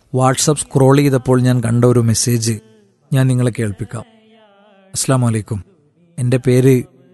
WhatsApp scroll ചെയ്തപ്പോൾ ഞാൻ കണ്ട ഒരു മെസ്സേജ് ഞാൻ നിങ്ങളെ കേൾപ്പിക്കാം അസ്സാം വലൈക്കും എൻ്റെ പേര്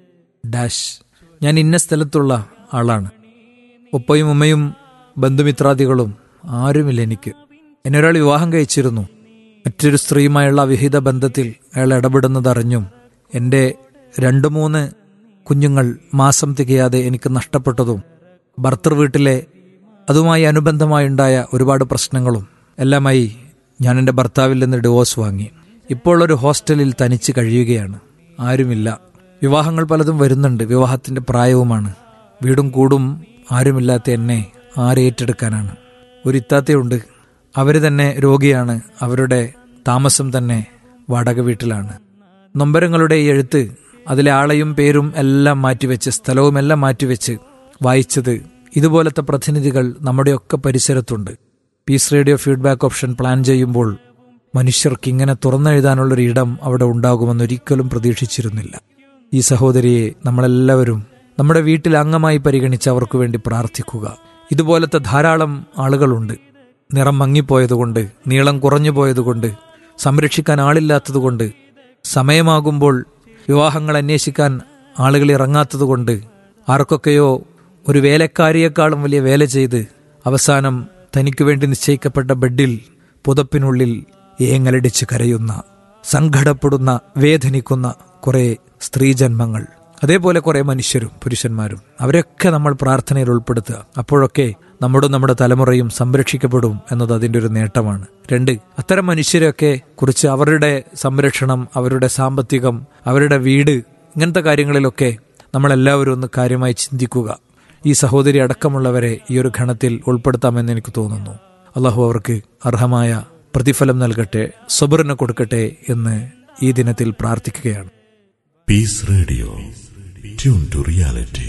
ഡാഷ് ഞാൻ ഇന്ന സ്ഥലത്തുള്ള ആളാണ് ഉപ്പയും ഉമ്മയും ബന്ധുമിത്രാദികളും ആരുമില്ല എനിക്ക് എന്നെ ഒരാൾ വിവാഹം കഴിച്ചിരുന്നു മറ്റൊരു സ്ത്രീയുമായുള്ള അവിഹിത ബന്ധത്തിൽ അയാൾ ഇടപെടുന്നതറിഞ്ഞും എൻ്റെ രണ്ട് മൂന്ന് കുഞ്ഞുങ്ങൾ മാസം തികയാതെ എനിക്ക് നഷ്ടപ്പെട്ടതും ഭർത്തൃ വീട്ടിലെ അതുമായി അനുബന്ധമായുണ്ടായ ഒരുപാട് പ്രശ്നങ്ങളും എല്ലാമായി ഞാൻ എൻ്റെ ഭർത്താവിൽ നിന്ന് ഡിവോഴ്സ് വാങ്ങി ഇപ്പോൾ ഒരു ഹോസ്റ്റലിൽ തനിച്ച് കഴിയുകയാണ് ആരുമില്ല വിവാഹങ്ങൾ പലതും വരുന്നുണ്ട് വിവാഹത്തിന്റെ പ്രായവുമാണ് വീടും കൂടും ആരുമില്ലാത്ത എന്നെ ആരേറ്റെടുക്കാനാണ് ഒരു ഇത്താത്തയുണ്ട് അവർ തന്നെ രോഗിയാണ് അവരുടെ താമസം തന്നെ വാടക വീട്ടിലാണ് നൊമ്പരങ്ങളുടെ ഈ എഴുത്ത് അതിലെ ആളെയും പേരും എല്ലാം മാറ്റിവെച്ച് സ്ഥലവും എല്ലാം മാറ്റിവെച്ച് വായിച്ചത് ഇതുപോലത്തെ പ്രതിനിധികൾ നമ്മുടെയൊക്കെ പരിസരത്തുണ്ട് peace radio feedback option plan ചെയ്യുമ്പോൾ മനുഷ്യർക്ക് ഇങ്ങനെ തുറന്നെഴുതാനുള്ളൊരു ഇടം അവിടെ ഉണ്ടാകുമെന്നൊരിക്കലും പ്രതീക്ഷിച്ചിരുന്നില്ല ഈ സഹോദരിയെ നമ്മളെല്ലാവരും നമ്മുടെ വീട്ടിൽ അംഗമായി പരിഗണിച്ച് അവർക്ക് വേണ്ടി പ്രാർത്ഥിക്കുക ഇതുപോലത്തെ ധാരാളം ആളുകളുണ്ട് നിറം മങ്ങിപ്പോയതുകൊണ്ട് നീളം കുറഞ്ഞു പോയതുകൊണ്ട് സംരക്ഷിക്കാൻ ആളില്ലാത്തതുകൊണ്ട് സമയമാകുമ്പോൾ വിവാഹങ്ങൾ അന്വേഷിക്കാൻ ആളുകൾ ഇറങ്ങാത്തതുകൊണ്ട് ആർക്കൊക്കെയോ ഒരു വേലക്കാരിയേക്കാളും വലിയ വേല ചെയ്ത് അവസാനം തനിക്ക് വേണ്ടി നിശ്ചയിക്കപ്പെട്ട ബെഡിൽ പുതപ്പിനുള്ളിൽ ഏങ്ങലടിച്ച് കരയുന്ന സങ്കടപ്പെടുന്ന വേദനിക്കുന്ന കുറെ സ്ത്രീജന്മങ്ങൾ അതേപോലെ കുറെ മനുഷ്യരും പുരുഷന്മാരും അവരൊക്കെ നമ്മൾ പ്രാർത്ഥനയിൽ ഉൾപ്പെടുത്തുക അപ്പോഴൊക്കെ നമ്മുടെ നമ്മുടെ തലമുറയും സംരക്ഷിക്കപ്പെടും എന്നത് അതിൻ്റെ ഒരു നേട്ടമാണ് രണ്ട് അത്തരം മനുഷ്യരെയൊക്കെ കുറിച്ച് അവരുടെ സംരക്ഷണം അവരുടെ സാമ്പത്തികം അവരുടെ വീട് ഇങ്ങനത്തെ കാര്യങ്ങളിലൊക്കെ നമ്മളെല്ലാവരും ഒന്ന് കാര്യമായി ചിന്തിക്കുക ഈ സഹോദരി അടക്കമുള്ളവരെ ഈ ഒരു ഘണത്തിൽ ഉൾപ്പെടുത്താമെന്ന് എനിക്ക് തോന്നുന്നു അള്ളാഹു അവർക്ക് അർഹമായ പ്രതിഫലം നൽകട്ടെ സബറിന് കൊടുക്കട്ടെ എന്ന് ഈ ദിനത്തിൽ പ്രാർത്ഥിക്കുകയാണ് peace radio tune to reality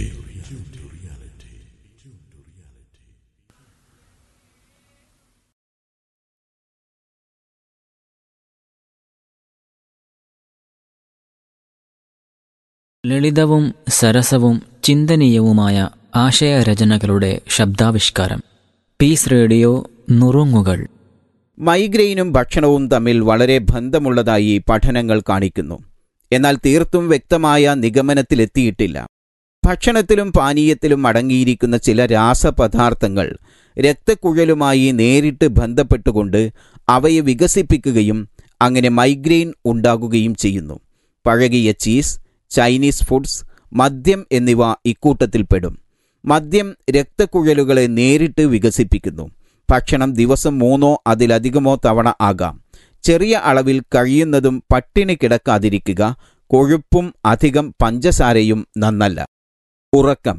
ലളിതവും സരസവും ചിന്തനീയവുമായ ആശയരചനകളുടെ ശബ്ദാവിഷ്കാരം പീസ് റേഡിയോ നുറുങ്ങുകൾ മൈഗ്രെയിനും ഭക്ഷണവും തമ്മിൽ വളരെ ബന്ധമുള്ളതായി പഠനങ്ങൾ കാണിക്കുന്നു എന്നാൽ തീർത്തും വ്യക്തമായ നിഗമനത്തിലെത്തിയിട്ടില്ല ഭക്ഷണത്തിലും പാനീയത്തിലും അടങ്ങിയിരിക്കുന്ന ചില രാസപദാർത്ഥങ്ങൾ രക്തക്കുഴലുമായി നേരിട്ട് ബന്ധപ്പെട്ടുകൊണ്ട് അവയെ വികസിപ്പിക്കുകയും അങ്ങനെ മൈഗ്രെയിൻ ഉണ്ടാകുകയും ചെയ്യുന്നു പഴകിയ ചീസ് ചൈനീസ് ഫുഡ്സ് മദ്യം എന്നിവ ഇക്കൂട്ടത്തിൽപ്പെടും മദ്യം രക്തക്കുഴലുകളെ നേരിട്ട് വികസിപ്പിക്കുന്നു ഭക്ഷണം ദിവസം മൂന്നോ അതിലധികമോ തവണ ആകാം ചെറിയ അളവിൽ കഴിയുന്നതും പട്ടിണി കിടക്കാതിരിക്കുക കൊഴുപ്പും അധികം പഞ്ചസാരയും നന്നല്ല ഉറക്കം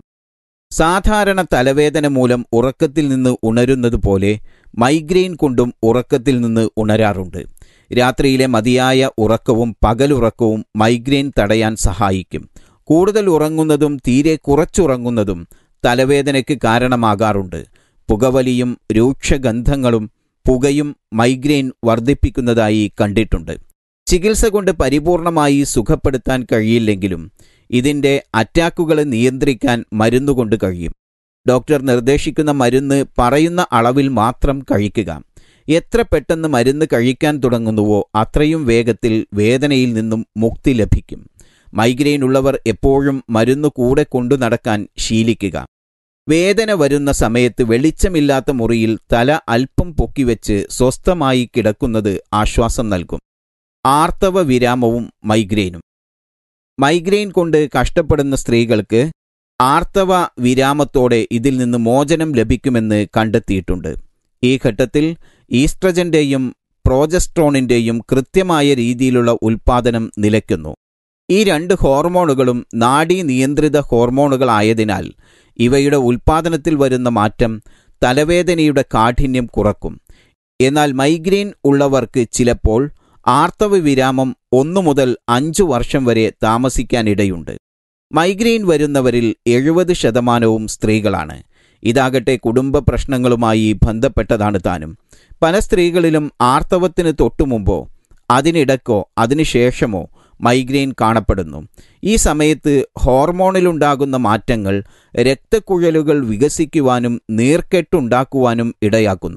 സാധാരണ തലവേദന മൂലം ഉറക്കത്തിൽ നിന്ന് ഉണരുന്നത് പോലെ മൈഗ്രെയിൻ കൊണ്ടും ഉറക്കത്തിൽ നിന്ന് ഉണരാറുണ്ട് രാത്രിയിലെ മതിയായ ഉറക്കവും പകലുറക്കവും മൈഗ്രെയിൻ തടയാൻ സഹായിക്കും കൂടുതൽ ഉറങ്ങുന്നതും തീരെ കുറച്ചുറങ്ങുന്നതും തലവേദനയ്ക്ക് കാരണമാകാറുണ്ട് പുകവലിയും രൂക്ഷഗന്ധങ്ങളും പുകയും മൈഗ്രെയിൻ വർദ്ധിപ്പിക്കുന്നതായി കണ്ടിട്ടുണ്ട് ചികിത്സ കൊണ്ട് പരിപൂർണമായി സുഖപ്പെടുത്താൻ കഴിയില്ലെങ്കിലും ഇതിൻ്റെ അറ്റാക്കുകളെ നിയന്ത്രിക്കാൻ മരുന്നുകൊണ്ട് കഴിയും ഡോക്ടർ നിർദ്ദേശിക്കുന്ന മരുന്ന് പറയുന്ന അളവിൽ മാത്രം കഴിക്കുക എത്ര പെട്ടെന്ന് മരുന്ന് കഴിക്കാൻ തുടങ്ങുന്നുവോ അത്രയും വേഗത്തിൽ വേദനയിൽ നിന്നും മുക്തി ലഭിക്കും മൈഗ്രെയിൻ ഉള്ളവർ എപ്പോഴും മരുന്ന് കൂടെ കൊണ്ടു നടക്കാൻ ശീലിക്കുക വേദന വരുന്ന സമയത്ത് വെളിച്ചമില്ലാത്ത മുറിയിൽ തല അല്പം പൊക്കിവെച്ച് സ്വസ്ഥമായി കിടക്കുന്നത് ആശ്വാസം നൽകും ആർത്തവ വിരാമവും മൈഗ്രെയിനും മൈഗ്രെയിൻ കൊണ്ട് കഷ്ടപ്പെടുന്ന സ്ത്രീകൾക്ക് ആർത്തവ വിരാമത്തോടെ ഇതിൽ നിന്ന് മോചനം ലഭിക്കുമെന്ന് കണ്ടെത്തിയിട്ടുണ്ട് ഈ ഘട്ടത്തിൽ ഈസ്ട്രജന്റെയും പ്രോജസ്ട്രോണിന്റെയും കൃത്യമായ രീതിയിലുള്ള ഉൽപാദനം നിലയ്ക്കുന്നു ഈ രണ്ട് ഹോർമോണുകളും നാഡീ നിയന്ത്രിത ഹോർമോണുകളായതിനാൽ ഇവയുടെ ഉൽപാദനത്തിൽ വരുന്ന മാറ്റം തലവേദനയുടെ കാഠിന്യം കുറക്കും എന്നാൽ മൈഗ്രെയിൻ ഉള്ളവർക്ക് ചിലപ്പോൾ ആർത്തവ വിരാമം ഒന്നു മുതൽ അഞ്ചു വർഷം വരെ താമസിക്കാനിടയുണ്ട് മൈഗ്രെയിൻ വരുന്നവരിൽ എഴുപത് ശതമാനവും സ്ത്രീകളാണ് ഇതാകട്ടെ കുടുംബ പ്രശ്നങ്ങളുമായി ബന്ധപ്പെട്ടതാണ് താനും പല സ്ത്രീകളിലും ആർത്തവത്തിന് തൊട്ടുമുമ്പോ അതിനിടക്കോ അതിനുശേഷമോ മൈഗ്രെയിൻ കാണപ്പെടുന്നു ഈ സമയത്ത് ഹോർമോണിലുണ്ടാകുന്ന മാറ്റങ്ങൾ രക്തക്കുഴലുകൾ വികസിക്കുവാനും നീർക്കെട്ടുണ്ടാക്കുവാനും ഇടയാക്കുന്നു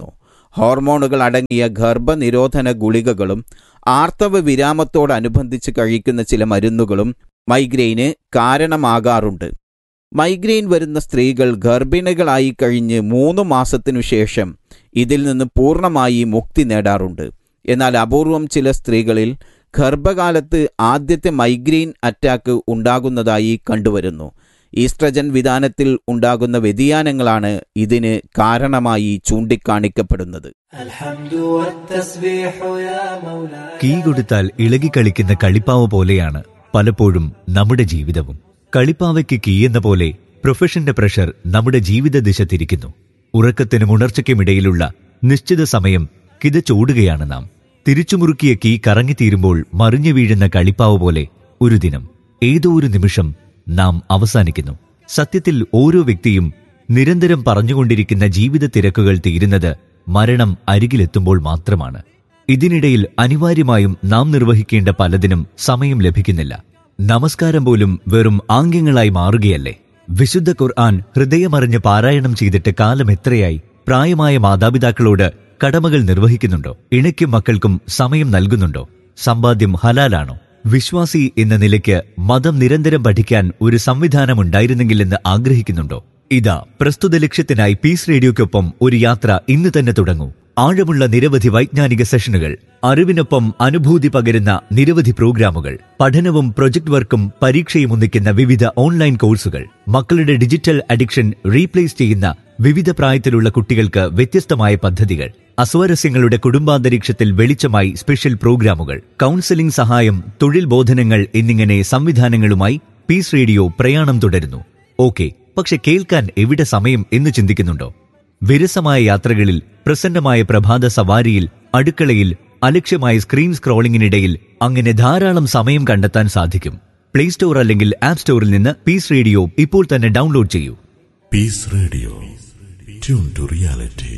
ഹോർമോണുകൾ അടങ്ങിയ ഗർഭനിരോധന ഗുളികകളും ആർത്തവ വിരാമത്തോടനുബന്ധിച്ച് കഴിക്കുന്ന ചില മരുന്നുകളും മൈഗ്രെയിന് കാരണമാകാറുണ്ട് മൈഗ്രെയിൻ വരുന്ന സ്ത്രീകൾ ഗർഭിണികളായി കഴിഞ്ഞ് മൂന്ന് മാസത്തിനു ശേഷം ഇതിൽ നിന്ന് പൂർണ്ണമായി മുക്തി നേടാറുണ്ട് എന്നാൽ അപൂർവം ചില സ്ത്രീകളിൽ ഗർഭകാലത്ത് ആദ്യത്തെ മൈഗ്രെയിൻ അറ്റാക്ക് ഉണ്ടാകുന്നതായി കണ്ടുവരുന്നു ഈസ്ട്രജൻ വിധാനത്തിൽ ഉണ്ടാകുന്ന വ്യതിയാനങ്ങളാണ് ഇതിന് കാരണമായി ചൂണ്ടിക്കാണിക്കപ്പെടുന്നത് കീ കൊടുത്താൽ ഇളകിക്കളിക്കുന്ന കളിപ്പാവ പോലെയാണ് പലപ്പോഴും നമ്മുടെ ജീവിതവും കളിപ്പാവയ്ക്ക് കീ എന്ന പോലെ പ്രൊഫഷന്റെ പ്രഷർ നമ്മുടെ ജീവിത ദിശ തിരിക്കുന്നു ഉറക്കത്തിനും ഉണർച്ചയ്ക്കുമിടയിലുള്ള നിശ്ചിത സമയം കിതച്ചോടുകയാണ് നാം തിരിച്ചുമുറുക്കിയ കീ കറങ്ങിത്തീരുമ്പോൾ മറിഞ്ഞു വീഴുന്ന കളിപ്പാവ് പോലെ ഒരു ദിനം ഏതോ ഒരു നിമിഷം നാം അവസാനിക്കുന്നു സത്യത്തിൽ ഓരോ വ്യക്തിയും നിരന്തരം പറഞ്ഞുകൊണ്ടിരിക്കുന്ന ജീവിത തിരക്കുകൾ തീരുന്നത് മരണം അരികിലെത്തുമ്പോൾ മാത്രമാണ് ഇതിനിടയിൽ അനിവാര്യമായും നാം നിർവഹിക്കേണ്ട പലതിനും സമയം ലഭിക്കുന്നില്ല നമസ്കാരം പോലും വെറും ആംഗ്യങ്ങളായി മാറുകയല്ലേ വിശുദ്ധ ഖുർആൻ ഹൃദയമറിഞ്ഞ് പാരായണം ചെയ്തിട്ട് കാലം എത്രയായി പ്രായമായ മാതാപിതാക്കളോട് കടമകൾ നിർവഹിക്കുന്നുണ്ടോ ഇണയ്ക്കും മക്കൾക്കും സമയം നൽകുന്നുണ്ടോ സമ്പാദ്യം ഹലാലാണോ വിശ്വാസി എന്ന നിലയ്ക്ക് മതം നിരന്തരം പഠിക്കാൻ ഒരു സംവിധാനം ഉണ്ടായിരുന്നെങ്കിലെന്ന് ആഗ്രഹിക്കുന്നുണ്ടോ ഇതാ പ്രസ്തുത ലക്ഷ്യത്തിനായി പീസ് റേഡിയോയ്ക്കൊപ്പം ഒരു യാത്ര ഇന്ന് തന്നെ തുടങ്ങൂ ആഴമുള്ള നിരവധി വൈജ്ഞാനിക സെഷനുകൾ അറിവിനൊപ്പം അനുഭൂതി പകരുന്ന നിരവധി പ്രോഗ്രാമുകൾ പഠനവും പ്രൊജക്ട് വർക്കും പരീക്ഷയും ഒന്നിക്കുന്ന വിവിധ ഓൺലൈൻ കോഴ്സുകൾ മക്കളുടെ ഡിജിറ്റൽ അഡിക്ഷൻ റീപ്ലേസ് ചെയ്യുന്ന വിവിധ പ്രായത്തിലുള്ള കുട്ടികൾക്ക് വ്യത്യസ്തമായ പദ്ധതികൾ അസ്വാരസ്യങ്ങളുടെ കുടുംബാന്തരീക്ഷത്തിൽ വെളിച്ചമായി സ്പെഷ്യൽ പ്രോഗ്രാമുകൾ കൗൺസിലിംഗ് സഹായം തൊഴിൽ ബോധനങ്ങൾ എന്നിങ്ങനെ സംവിധാനങ്ങളുമായി പീസ് റേഡിയോ പ്രയാണം തുടരുന്നു ഓക്കെ പക്ഷെ കേൾക്കാൻ എവിടെ സമയം എന്ന് ചിന്തിക്കുന്നുണ്ടോ വിരസമായ യാത്രകളിൽ പ്രസന്നമായ പ്രഭാത സവാരിയിൽ അടുക്കളയിൽ അലക്ഷ്യമായ സ്ക്രീൻ സ്ക്രോളിംഗിനിടയിൽ അങ്ങനെ ധാരാളം സമയം കണ്ടെത്താൻ സാധിക്കും പ്ലേ സ്റ്റോർ അല്ലെങ്കിൽ ആപ്പ് സ്റ്റോറിൽ നിന്ന് പീസ് റേഡിയോ ഇപ്പോൾ തന്നെ ഡൗൺലോഡ് ചെയ്യൂ Peace Radio. Tune to reality.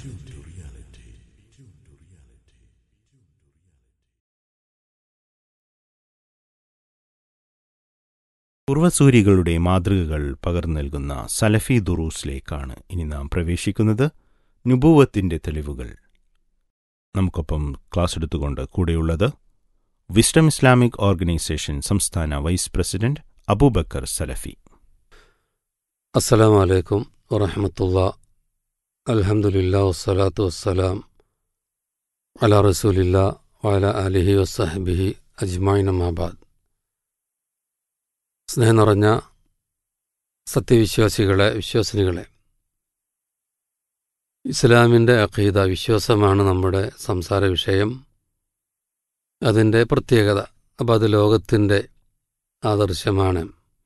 പൂർവസൂരികളുടെ മാതൃകകൾ പകർന്നു നൽകുന്ന സലഫി ദുറൂസിലേക്കാണ് ഇനി നാം പ്രവേശിക്കുന്നത് നുബൂവത്തിന്റെ തെളിവുകൾ നമുക്കൊപ്പം ക്ലാസ് എടുത്തുകൊണ്ട് കൂടെയുള്ളത് വിസ്ഡം ഇസ്ലാമിക് ഓർഗനൈസേഷൻ സംസ്ഥാന വൈസ് പ്രസിഡന്റ് അബൂബക്കർ സലഫി അസ്സലാമു അലൈക്കും വറഹമത്തുള്ള അൽഹംദുലില്ലാ വസ്സലാത്തു വസ്സലാം അല റസൂലില്ല വഅല അലിഹി വസ്സഹബിഹി അജ്മായിൻ അമ്മാബാദ് സ്നേഹം നിറഞ്ഞ സത്യവിശ്വാസികളെ വിശ്വാസിനികളെ ഇസ്ലാമിൻ്റെ അഖീദ വിശ്വാസമാണ് നമ്മുടെ സംസാര വിഷയം അതിൻ്റെ പ്രത്യേകത അപ്പോൾ അത് ലോകത്തിൻ്റെ ആദർശമാണ്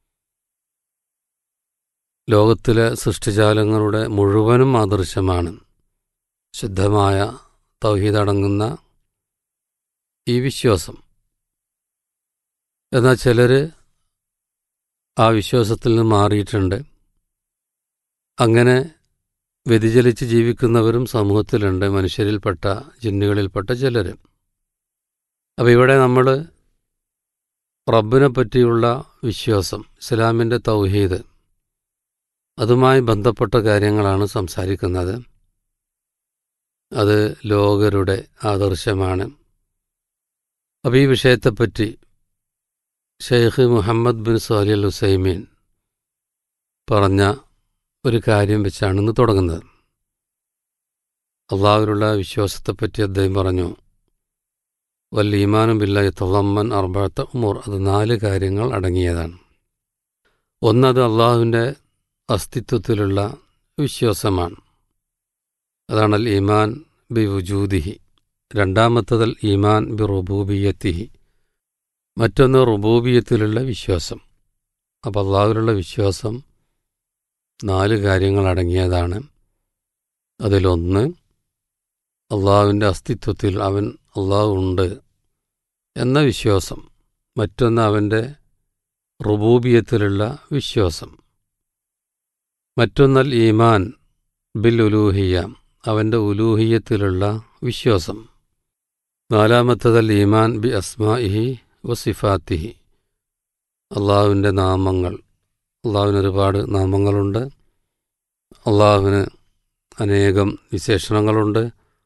ലോകത്തിലെ സൃഷ്ടിജാലങ്ങളുടെ മുഴുവനും ആദർശമാണ് ശുദ്ധമായ തൗഹീദ് അടങ്ങുന്ന ഈ വിശ്വാസം എന്നാൽ ചിലർ ആ വിശ്വാസത്തിൽ നിന്ന് മാറിയിട്ടുണ്ട് അങ്ങനെ വ്യതിചലിച്ച് ജീവിക്കുന്നവരും സമൂഹത്തിലുണ്ട് മനുഷ്യരിൽപ്പെട്ട ജിന്നുകളിൽപ്പെട്ട ചിലർ അപ്പോൾ ഇവിടെ നമ്മൾ റബ്ബിനെ പറ്റിയുള്ള വിശ്വാസം ഇസ്ലാമിൻ്റെ തൗഹീദ് അതുമായി ബന്ധപ്പെട്ട കാര്യങ്ങളാണ് സംസാരിക്കുന്നത് അത് ലോകരുടെ ആദർശമാണ് അപ്പോൾ ഈ വിഷയത്തെപ്പറ്റി Sheikh Muhammad bin Salih al Uthaymeen പറഞ്ഞ ഒരു കാര്യം വെച്ചാണ് ഇന്ന് തുടങ്ങുന്നത് അള്ളാഹുവിലുള്ള വിശ്വാസത്തെപ്പറ്റി അദ്ദേഹം പറഞ്ഞു വല്ല ഈമാനും ബില്ലായി തൊള്ളമ്മൻ അർബാത്ത ഉമൂർ അത് നാല് കാര്യങ്ങൾ അടങ്ങിയതാണ് ഒന്നത് അള്ളാഹുവിൻ്റെ അസ്തിത്വത്തിലുള്ള വിശ്വാസമാണ് അതാണ് അൽ ഈമാൻ ബി വുജൂദിഹി രണ്ടാമത്തത് അൽ ഈമാൻ ബി റുബൂബിയത്തിഹി മറ്റൊന്ന് റുബൂബിയത്തിലുള്ള വിശ്വാസം അപ്പോൾ അള്ളാഹുവിലുള്ള വിശ്വാസം നാല് കാര്യങ്ങൾ അടങ്ങിയതാണ് അതിലൊന്ന് അള്ളാഹുവിൻ്റെ അസ്തിത്വത്തിൽ അവൻ അള്ളാഹു ഉണ്ട് എന്ന വിശ്വാസം മറ്റൊന്ന് അവൻ്റെ റുബൂബിയത്തിലുള്ള വിശ്വാസം മറ്റൊന്നൽ ഈമാൻ ബിൽ ഉലൂഹിയ അവൻ്റെ ഉലൂഹിയത്തിലുള്ള വിശ്വാസം നാലാമത്തതൽ ഈമാൻ ബി അസ്മാഇഹി വസിഫാത്തിഹി അള്ളാഹുവിൻ്റെ നാമങ്ങൾ അള്ളാഹുവിന് ഒരുപാട് നാമങ്ങളുണ്ട് അള്ളാഹുവിന് അനേകം വിശേഷണങ്ങളുണ്ട്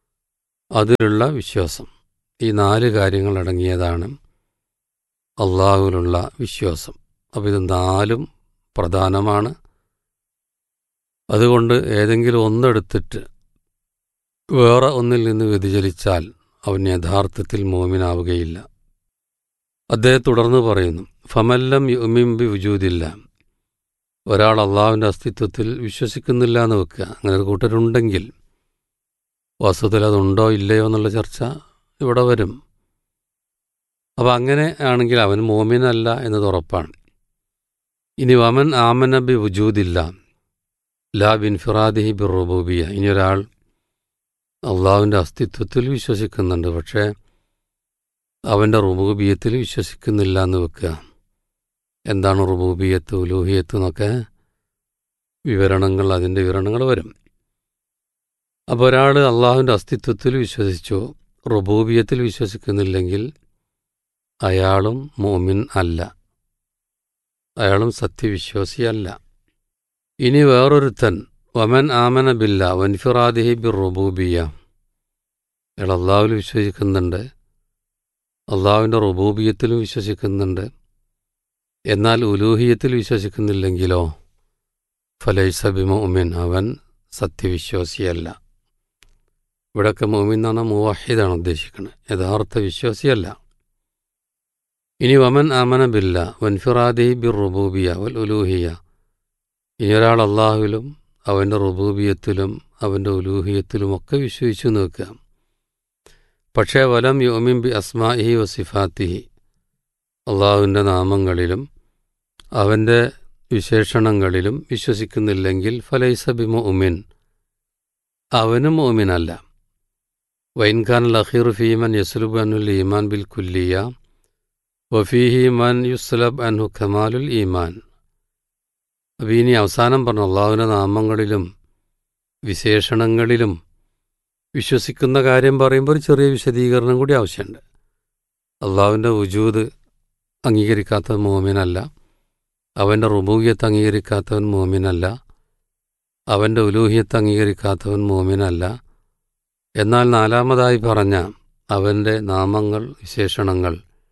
അതിലുള്ള വിശ്വാസം ഈ നാല് കാര്യങ്ങൾ അടങ്ങിയതാണ് അള്ളാഹുവിലുള്ള വിശ്വാസം അപ്പോൾ ഇത് നാലും പ്രധാനമാണ് അതുകൊണ്ട് ഏതെങ്കിലും ഒന്നെടുത്തിട്ട് വേറെ ഒന്നിൽ നിന്ന് വ്യതിചലിച്ചാൽ അവൻ യഥാർത്ഥത്തിൽ മോമിനാവുകയില്ല അദ്ദേഹം തുടർന്ന് പറയുന്നു ഫമല്ലം യുമിംബി വിജൂതില്ല ഒരാൾ അള്ളാഹുവിൻ്റെ അസ്തിത്വത്തിൽ വിശ്വസിക്കുന്നില്ല എന്ന് വെക്കുക അങ്ങനെ ഒരു കൂട്ടരുണ്ടെങ്കിൽ വാസ്തവത്തിൽ അതുണ്ടോ ഇല്ലയോ എന്നുള്ള ചർച്ച ഇവിടെ വരും അപ്പം അങ്ങനെ ആണെങ്കിൽ അവൻ മോമിനല്ല എന്നത് ഉറപ്പാണ് ഇനി വമൻ ആമന ബി വുജൂദില്ല ലാ ബിൻ ഫിറാദിഹി ബി റുബൂബിയ ഇനി ഒരാൾ അള്ളാഹുവിൻ്റെ അസ്തിത്വത്തിൽ വിശ്വസിക്കുന്നുണ്ട് പക്ഷേ അവൻ്റെ റുബൂബിയത്തിൽ വിശ്വസിക്കുന്നില്ല എന്ന് വെക്കുക എന്താണ് റുബൂബിയത്ത് ഉലൂഹിയത്ത് എന്നൊക്കെ വിവരണങ്ങൾ അതിൻ്റെ വിവരണങ്ങൾ വരും അപ്പോൾ ഒരാൾ അള്ളാഹുവിൻ്റെ അസ്തിത്വത്തിൽ വിശ്വസിച്ചു റുബൂബിയത്തിൽ വിശ്വസിക്കുന്നില്ലെങ്കിൽ അയാളും മോമിൻ അല്ല അയാളും സത്യവിശ്വാസിയല്ല ഇനി വേറൊരുത്തൻ വമൻ ആമന ബില്ല വൻഫിറാദിഹി ബിർ റുബൂബിയ അയാൾ അള്ളാഹുവിൽ വിശ്വസിക്കുന്നുണ്ട് അള്ളാഹുവിൻ്റെ റുബൂബിയത്തിലും വിശ്വസിക്കുന്നുണ്ട് എന്നാൽ ഉലൂഹിയത്തിൽ വിശ്വസിക്കുന്നില്ലെങ്കിലോ ഫലൈസ ബി മോമിൻ അവൻ സത്യവിശ്വാസിയല്ല ഇവിടെയൊക്കെ മോമിൻ എന്ന് പറഞ്ഞാൽ മുവാഹിദാണ് ഉദ്ദേശിക്കുന്നത് യഥാർത്ഥ വിശ്വാസിയല്ല ഇനി വമൻ ആമന ബില്ല വൻഫിറാദിഹി ബിർ റുബൂബിയ വൽ ഉലൂഹിയ ഇനി ഒരാൾ അള്ളാഹുവിലും അവൻ്റെ റുബൂബിയത്തിലും അവൻ്റെ ഉലൂഹിയത്തിലും ഒക്കെ വിശ്വസിച്ചു നോക്കുക പക്ഷേ വലം യോമിൻ ബി അസ്മാഹി വസിഫാത്തിഹി അള്ളാഹുവിൻ്റെ നാമങ്ങളിലും അവൻ്റെ വിശേഷണങ്ങളിലും വിശ്വസിക്കുന്നില്ലെങ്കിൽ ഫലൈസ ബി മുഅ്മിൻ അവനും മുഅ്മിനല്ല വൈൻഖാൻ ലഖീർ ഫീമൻ യസ്ലുബ് അന്നുൽ ഈമാൻ ബിൽ കുല്ലിയ വഫീഹി മൻ യുസ്ലബ് അൻഹു ഖമാലുൽ ഈമാൻ അപ്പോൾ ഇനി അവസാനം പറഞ്ഞു അള്ളാഹുവിൻ്റെ നാമങ്ങളിലും വിശേഷണങ്ങളിലും വിശ്വസിക്കുന്ന കാര്യം പറയുമ്പോൾ ഒരു ചെറിയ വിശദീകരണം കൂടി ആവശ്യമുണ്ട് അള്ളാഹുവിൻ്റെ വജൂദ് അംഗീകരിക്കാത്തവൻ മോമിനല്ല അവൻ്റെ റുബൂഹിയത്ത് അംഗീകരിക്കാത്തവൻ മോമിനല്ല അവൻ്റെ ഉലൂഹിയത്ത് അംഗീകരിക്കാത്തവൻ മോമിനല്ല എന്നാൽ നാലാമതായി പറഞ്ഞ അവൻ്റെ നാമങ്ങൾ വിശേഷണങ്ങൾ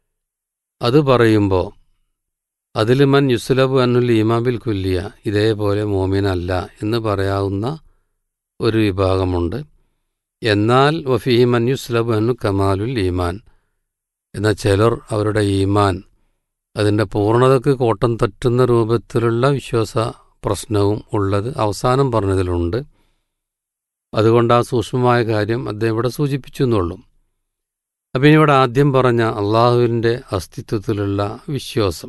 അത് പറയുമ്പോൾ അതിൽ മൻ യുസ്ലബ് അന്നുൽ ഈമാബിൽ കുല്ലിയ ഇതേപോലെ മോമിനല്ല എന്ന് പറയാവുന്ന ഒരു വിഭാഗമുണ്ട് എന്നാൽ വഫീഹി മൻ യുസ്ലബ് അന്നു കമാലുൽ ഈമാൻ എന്ന ചിലർ അവരുടെ ഈമാൻ അതിൻ്റെ പൂർണ്ണതയ്ക്ക് കോട്ടം തട്ടുന്ന രൂപത്തിലുള്ള വിശ്വാസ പ്രശ്നവും ഉള്ളത് അവസാനം പറഞ്ഞതിലുണ്ട് അതുകൊണ്ട് ആ സൂക്ഷ്മമായ കാര്യം അദ്ദേഹം ഇവിടെ സൂചിപ്പിച്ചു എന്നുള്ളൂ അപ്പം ഇനി ഇവിടെ ആദ്യം പറഞ്ഞ അള്ളാഹുവിൻ്റെ അസ്തിത്വത്തിലുള്ള വിശ്വാസം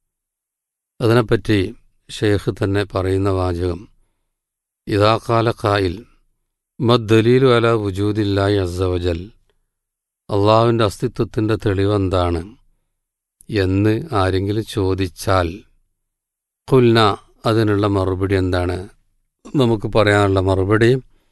അതിനെപ്പറ്റി ഷെയ്ഖ് തന്നെ പറയുന്ന വാചകം ഇതാകാല കായിൽ മദ്ദലീലു അല വുജൂദില്ലായി അസവജൽ അള്ളാഹുവിൻ്റെ അസ്തിത്വത്തിൻ്റെ തെളിവെന്താണ് എന്ന് ആരെങ്കിലും ചോദിച്ചാൽ കുൽന അതിനുള്ള മറുപടി എന്താണ് നമുക്ക് പറയാനുള്ള മറുപടി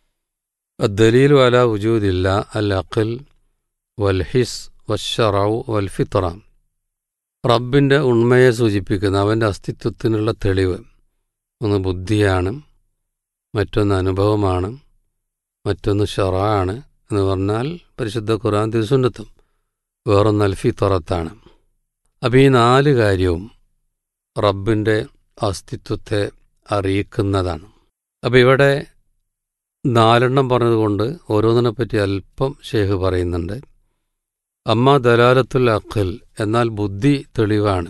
അദ്ദലീലു അല വുജൂദില്ല അൽ അഖിൽ വൽ ഹിസ് വഷറൌ വൽ ഫിത്ര റബ്ബിൻ്റെ ഉണ്മയെ സൂചിപ്പിക്കുന്ന അവൻ്റെ അസ്തിത്വത്തിനുള്ള തെളിവ് ഒന്ന് ബുദ്ധിയാണ് മറ്റൊന്ന് അനുഭവമാണ് മറ്റൊന്ന് ഷറാണ് എന്ന് പറഞ്ഞാൽ പരിശുദ്ധ ഖുർആൻ തിരുസുന്നത്തും വേറൊന്ന് അൽഫിത്തറത്താണ് അപ്പം ഈ നാല് കാര്യവും റബ്ബിൻ്റെ അസ്തിത്വത്തെ അറിയിക്കുന്നതാണ് അപ്പം ഇവിടെ നാലെണ്ണം പറഞ്ഞതുകൊണ്ട് ഓരോന്നിനെപ്പറ്റി അല്പം ഷേഖ് പറയുന്നുണ്ട് അമ്മ ദലാലത്തുൽ അഖൽ എന്നാൽ ബുദ്ധി തെളിവാണ്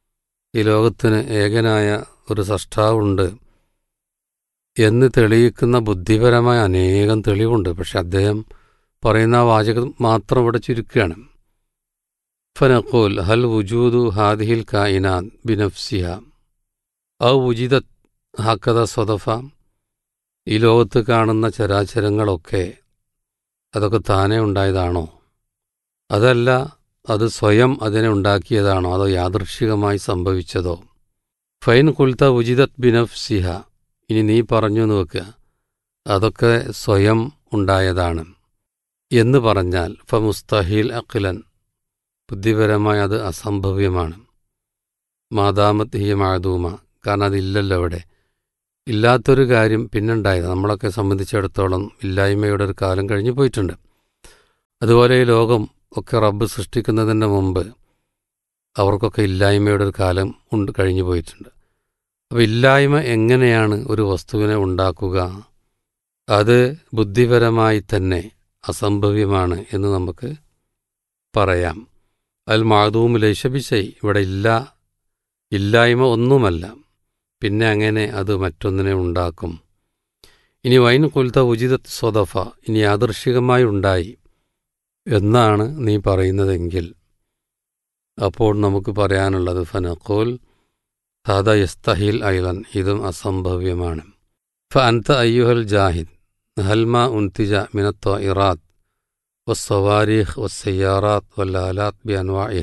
ഈ ലോകത്തിന് ഏകനായ ഒരു സഷ്ടാവുണ്ട് എന്ന് തെളിയിക്കുന്ന ബുദ്ധിപരമായ അനേകം തെളിവുണ്ട് പക്ഷെ അദ്ദേഹം പറയുന്ന ആ വാചകം മാത്രം ഇവിടെ ചുരുക്കുകയാണ് ഫനഖൂൽ ഹൽ വുജൂദു ഹാദിഹിൽ കായിനാൻ ബിനഫ്സിഹ ഔ ഉജിതത് ഹക്കത സ്വതഫ ഈ ലോകത്ത് കാണുന്ന ചരാചരങ്ങളൊക്കെ അതൊക്കെ താനേ ഉണ്ടായതാണോ അതല്ല അത് സ്വയം അതിനെ ഉണ്ടാക്കിയതാണോ അതോ യാദൃശികമായി സംഭവിച്ചതോ ഫൈൻ കുൽത്ത ഉജിതത് ബിനഫ്സിഹ ഇനി നീ പറഞ്ഞു നോക്കുക അതൊക്കെ സ്വയം ഉണ്ടായതാണ് എന്ന് പറഞ്ഞാൽ ഫമുസ്തഹീൽ അഖിലൻ ബുദ്ധിപരമായി അത് അസംഭവ്യമാണ് മാതാമത് ഹിയ മാതൂമ കാരണം അതില്ലല്ലോ അവിടെ ഇല്ലാത്തൊരു കാര്യം പിന്നുണ്ടായത് നമ്മളൊക്കെ സംബന്ധിച്ചിടത്തോളം ഇല്ലായ്മയുടെ ഒരു കാലം കഴിഞ്ഞു പോയിട്ടുണ്ട് അതുപോലെ ഈ ലോകം ഒക്കെ റബ്ബ് സൃഷ്ടിക്കുന്നതിൻ്റെ മുമ്പ് അവർക്കൊക്കെ ഇല്ലായ്മയുടെ ഒരു കാലം ഉണ്ട് കഴിഞ്ഞു പോയിട്ടുണ്ട് അപ്പോൾ ഇല്ലായ്മ എങ്ങനെയാണ് ഒരു വസ്തുവിനെ ഉണ്ടാക്കുക അത് ബുദ്ധിപരമായി തന്നെ അസംഭവ്യമാണ് എന്ന് നമുക്ക് പറയാം അൽ മാതൂം ലൈശബിശൈ ഇവിടെ ഇല്ല ഇല്ലായ്മ ഒന്നുമല്ല പിന്നെ അങ്ങനെ അത് മറ്റൊന്നിനെ ഉണ്ടാക്കും ഇനി വൈൻ കൊൽത്ത ഉചിത സ്വതഫ ഇനി യാദൃശികമായി ഉണ്ടായി എന്നാണ് നീ പറയുന്നതെങ്കിൽ അപ്പോൾ നമുക്ക് പറയാനുള്ളത് ഫനഖോൽ താത യസ്തഹിൽ ഐലൻ ഇതും അസംഭവ്യമാണ് ഫ അൻത അയ്യുഹൽ ജാഹിദ് ഹൽമ ഉൻതിജ മിനത്വ ഇറാത്ത് വസ്സവാരീഖ് വസ്സയ്യാറാത്ത് വല്ലാലാത്ത് ബി അൻവാഇഹ